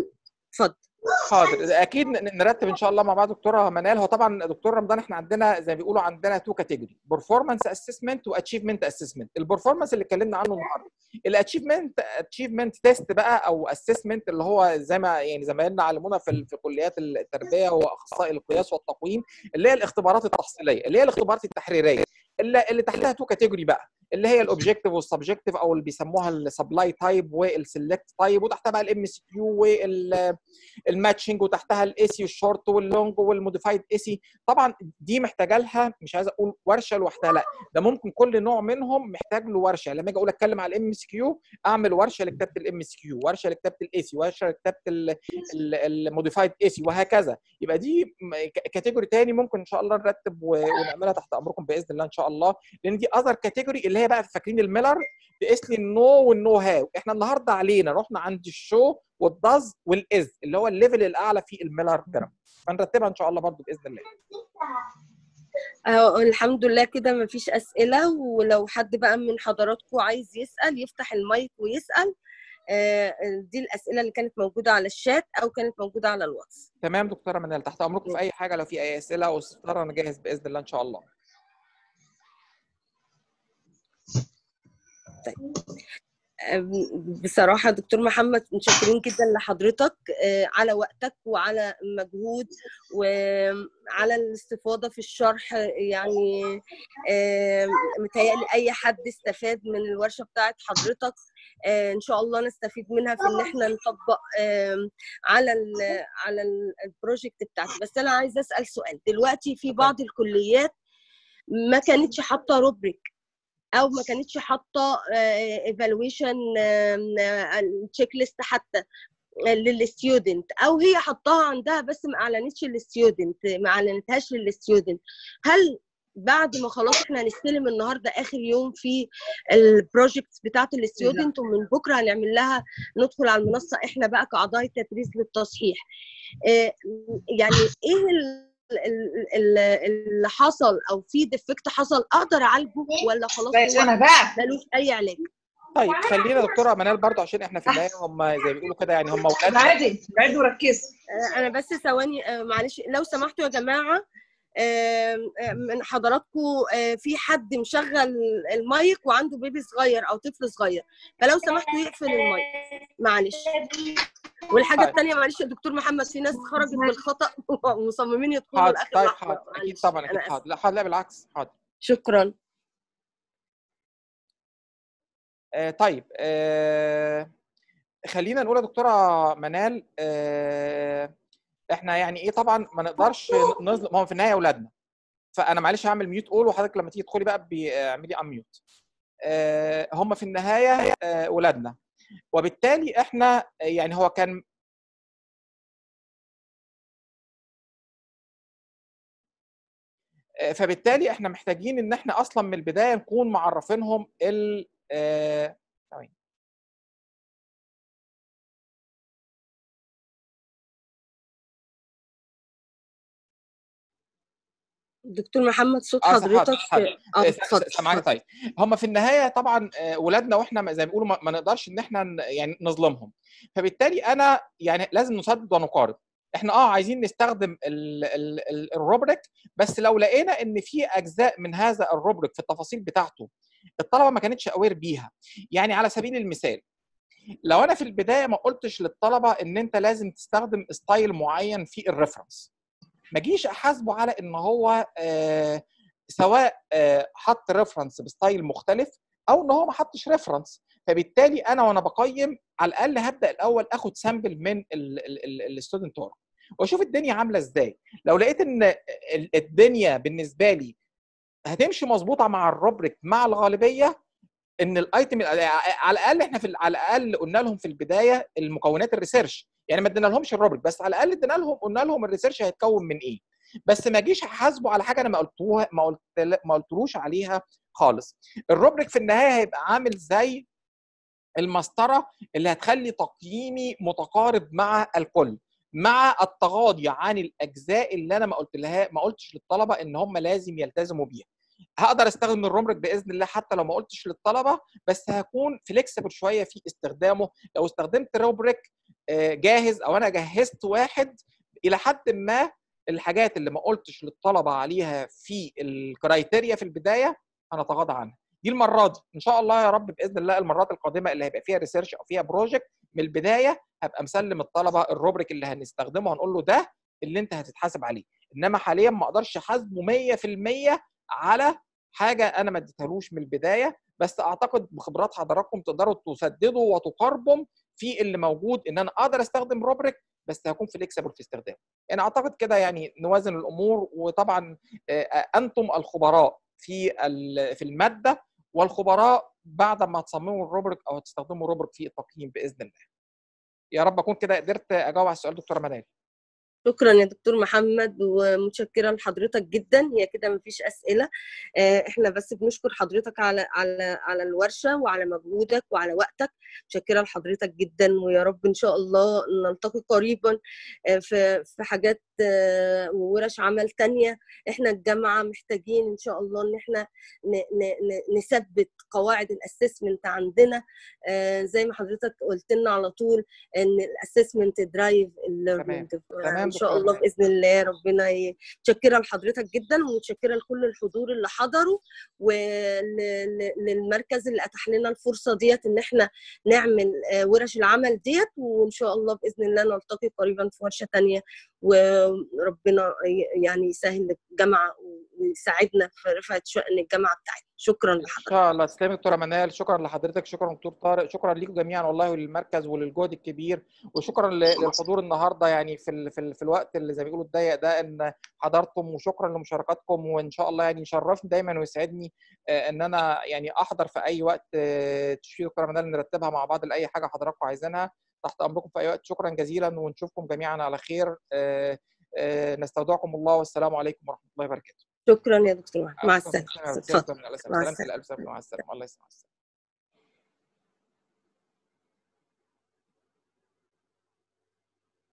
اتفضل حاضر اكيد ن- نرتب ان شاء الله مع بعض دكتوره منال هو طبعا دكتور رمضان احنا عندنا زي ما بيقولوا عندنا تو كاتيجوري برفورمانس اسسمنت واتشيفمنت اسسمنت البرفورمانس اللي اتكلمنا عنه النهارده الاتشيفمنت اتشيفمنت تيست بقى او اسسمنت اللي هو زي ما يعني زمايلنا علمونا في ال- في كليات التربيه واخصائي القياس والتقويم اللي هي الاختبارات التحصيليه اللي هي الاختبارات التحريريه اللي, اللي تحتها تو كاتيجوري بقى اللي هي الاوبجكتيف والسبجكتيف او اللي بيسموها السبلاي تايب والسلكت تايب وتحتها بقى الام اس كيو وال الماتشنج وتحتها الايسي والشورت واللونج والموديفايد ايسي طبعا دي محتاجه لها مش عايز اقول ورشه لوحدها لا ده ممكن كل نوع منهم محتاج له ورشه لما اجي اقول اتكلم على الام اس كيو اعمل ورشه لكتابه الام اس كيو ورشه لكتابه الايسي ورشه لكتابه الموديفايد ايسي وهكذا يبقى دي كاتيجوري تاني ممكن ان شاء الله نرتب و- ونعملها تحت امركم باذن الله ان شاء الله لان دي اذر كاتيجوري اللي هي بقى فاكرين الميلر تقيس لي النو والنو هاو احنا النهارده علينا رحنا عند الشو والداز والاز اللي هو الليفل الاعلى في الميلر بيراميد فنرتبها ان شاء الله برضو باذن الله أهو الحمد لله كده مفيش أسئلة ولو حد بقى من حضراتكم عايز يسأل يفتح المايك ويسأل آه، دي الأسئلة اللي كانت موجودة على الشات أو كانت موجودة على الواتس تمام دكتوره منال تحت امركم في اي حاجه لو في اي اسئله او استفسار انا جاهز باذن الله ان شاء الله بصراحة دكتور محمد متشكرين جدا لحضرتك آه، على وقتك وعلى مجهود وعلى الاستفاضة في الشرح يعني آه، متهيألي أي حد استفاد من الورشة بتاعت حضرتك آه، إن شاء الله نستفيد منها في إن إحنا نطبق آم، على ال على ال- البروجكت بتاعتي بس أنا عايزة أسأل سؤال دلوقتي في بعض الكليات ما كانتش حاطة روبريك او ما كانتش حاطه ايفالويشن تشيك ليست حتى للستودنت او هي حطاها عندها بس ما اعلنتش للستودنت ما اعلنتهاش للستودنت هل بعد ما خلاص احنا هنستلم النهارده اخر يوم في البروجكت بتاعت الستودنت ومن بكره هنعمل لها ندخل على المنصه احنا بقى كاعضاء التدريس للتصحيح آه، يعني ايه ال- ال- ال- اللي حصل او في ديفكت حصل اقدر اعالجه ولا خلاص بس هو انا بقى ملوش اي علاج طيب خلينا دكتوره منال برضو عشان احنا في النهايه هم زي ما بيقولوا كده يعني هم اولاد بعدي بعدي وركزي آه، انا بس ثواني آه، معلش لو سمحتوا يا جماعه آه، آه، من حضراتكم آه، في حد مشغل المايك وعنده بيبي صغير او طفل صغير فلو سمحتوا يقفل المايك معلش والحاجه طيب. الثانيه معلش يا دكتور محمد في ناس خرجت بالخطا ومصممين يدخلوا حاضر لاخر طيب لحظه حاضر اكيد معلش، طبعا اكيد أنا آسفة. حاضر لا حاضر لا بالعكس حاضر شكرا آه طيب آه خلينا نقول يا دكتوره منال آه احنا يعني ايه طبعا ما نقدرش نظلم ما هو في النهايه اولادنا فانا معلش هعمل ميوت اول وحضرتك لما تيجي تدخلي بقى بي- اعملي ان ميوت آه هم في النهايه آه اولادنا وبالتالي احنا يعني هو كان آه، فبالتالي احنا محتاجين ان احنا اصلا من البدايه نكون معرفينهم ال آه، ثواني. دكتور محمد صوت آه، حاضر، حضرتك حاضر. اه آه، س- س- اتفضل سامعاني طيب هم في النهايه طبعا آه، ولادنا واحنا ما- زي ما بيقولوا ما ما نقدرش ان احنا ن- يعني نظلمهم فبالتالي انا يعني لازم نسدد ونقارب احنا اه عايزين نستخدم ال- ال- ال- الروبريك بس لو لقينا ان في اجزاء من هذا الروبريك في التفاصيل بتاعته الطلبه ما كانتش اوير بيها يعني على سبيل المثال لو انا في البدايه ما قلتش للطلبه ان انت لازم تستخدم ستايل معين في الريفرنس ما اجيش احاسبه على ان هو آه سواء آه حط ريفرنس بستايل مختلف او ان هو ما حطش ريفرنس فبالتالي انا وانا بقيم على الاقل هبدا الاول اخد سامبل من الستودنت ورك واشوف الدنيا عامله ازاي لو لقيت ان ال- الدنيا بالنسبه لي هتمشي مظبوطه مع الروبريك مع الغالبيه ان الايتم على الاقل احنا في على الاقل قلنا لهم في البدايه المكونات الريسيرش يعني ما ادينا لهمش الروبريك بس على الاقل ادينا لهم قلنا لهم الريسيرش هيتكون من ايه بس ما اجيش احاسبه على حاجه انا ما قلتوها ما قلت ما قلتلوش عليها خالص الروبريك في النهايه هيبقى عامل زي المسطره اللي هتخلي تقييمي متقارب مع الكل مع التغاضي عن الاجزاء اللي انا ما قلت لها ما قلتش للطلبه ان هم لازم يلتزموا بيها هقدر استخدم الروبريك باذن الله حتى لو ما قلتش للطلبه بس هكون فليكسبل شويه في استخدامه لو استخدمت روبريك آه، جاهز او انا جهزت واحد الى حد ما الحاجات اللي ما قلتش للطلبه عليها في الكرايتيريا في البدايه انا اتغاضى عنها دي المره دي ان شاء الله يا رب باذن الله المرات القادمه اللي هيبقى فيها ريسيرش او فيها بروجكت من البدايه هبقى مسلم الطلبه الروبريك اللي هنستخدمه هنقول له ده اللي انت هتتحاسب عليه انما حاليا ما اقدرش احاسبه 100% على حاجه انا ما اديتهالوش من البدايه بس اعتقد بخبرات حضراتكم تقدروا تسددوا وتقاربوا في اللي موجود ان انا اقدر استخدم روبريك بس هكون فليكسبل في استخدامه يعني اعتقد كده يعني نوازن الامور وطبعا آه، آه، انتم الخبراء في ال- في الماده والخبراء بعد ما تصمموا الروبريك او تستخدموا روبريك في التقييم باذن الله يا رب اكون كده قدرت اجاوب على السؤال دكتوره منال شكرا يا دكتور محمد ومتشكره لحضرتك جدا هي كده مفيش اسئله آه، احنا بس بنشكر حضرتك على على على الورشه وعلى مجهودك وعلى وقتك متشكره لحضرتك جدا ويا رب ان شاء الله نلتقي قريبا آه، في في حاجات آه، وورش عمل تانية احنا الجامعه محتاجين ان شاء الله ان احنا ن- ن- ن- نثبت قواعد الاسسمنت عندنا آه، زي ما حضرتك قلت لنا على طول ان الاسسمنت درايف الليرنينج تمام ان شاء دكتورة الله منال. باذن الله ربنا ي- متشكره لحضرتك جدا ومتشكره لكل الحضور اللي حضروا وللمركز اللي اتاح لنا الفرصه ديت ان احنا نعمل آه، ورش العمل ديت وان شاء الله باذن الله نلتقي قريبا في ورشه تانية وربنا ي- يعني يسهل الجامعه ويساعدنا في رفعه شأن الجامعه بتاعتنا شكرا ان لحضرتك شاء الله تسلمي دكتوره منال شكرا لحضرتك شكرا دكتور طارق شكرا ليكم جميعا والله وللمركز وللجهد الكبير وشكرا ل- للحضور النهارده يعني في ال... في, ال... في الوقت اللي زي ما بيقولوا الضيق ده ان حضرتم وشكرا لمشاركاتكم وان شاء الله يعني يشرفني دايما ويسعدني آه، ان انا يعني احضر في اي وقت آه، تشوفوا دكتوره منال نرتبها مع بعض لاي حاجه حضراتكم عايزينها تحت امركم في اي وقت شكرا جزيلا ونشوفكم جميعا على خير آه، آه، نستودعكم الله والسلام عليكم ورحمه الله وبركاته شكرا يا دكتور محمد. مع شكراً. السلامه شكراً. اتفضل شكراً. مع سلامة السلامة. الألف سلامة مع السلامة الله يسلمك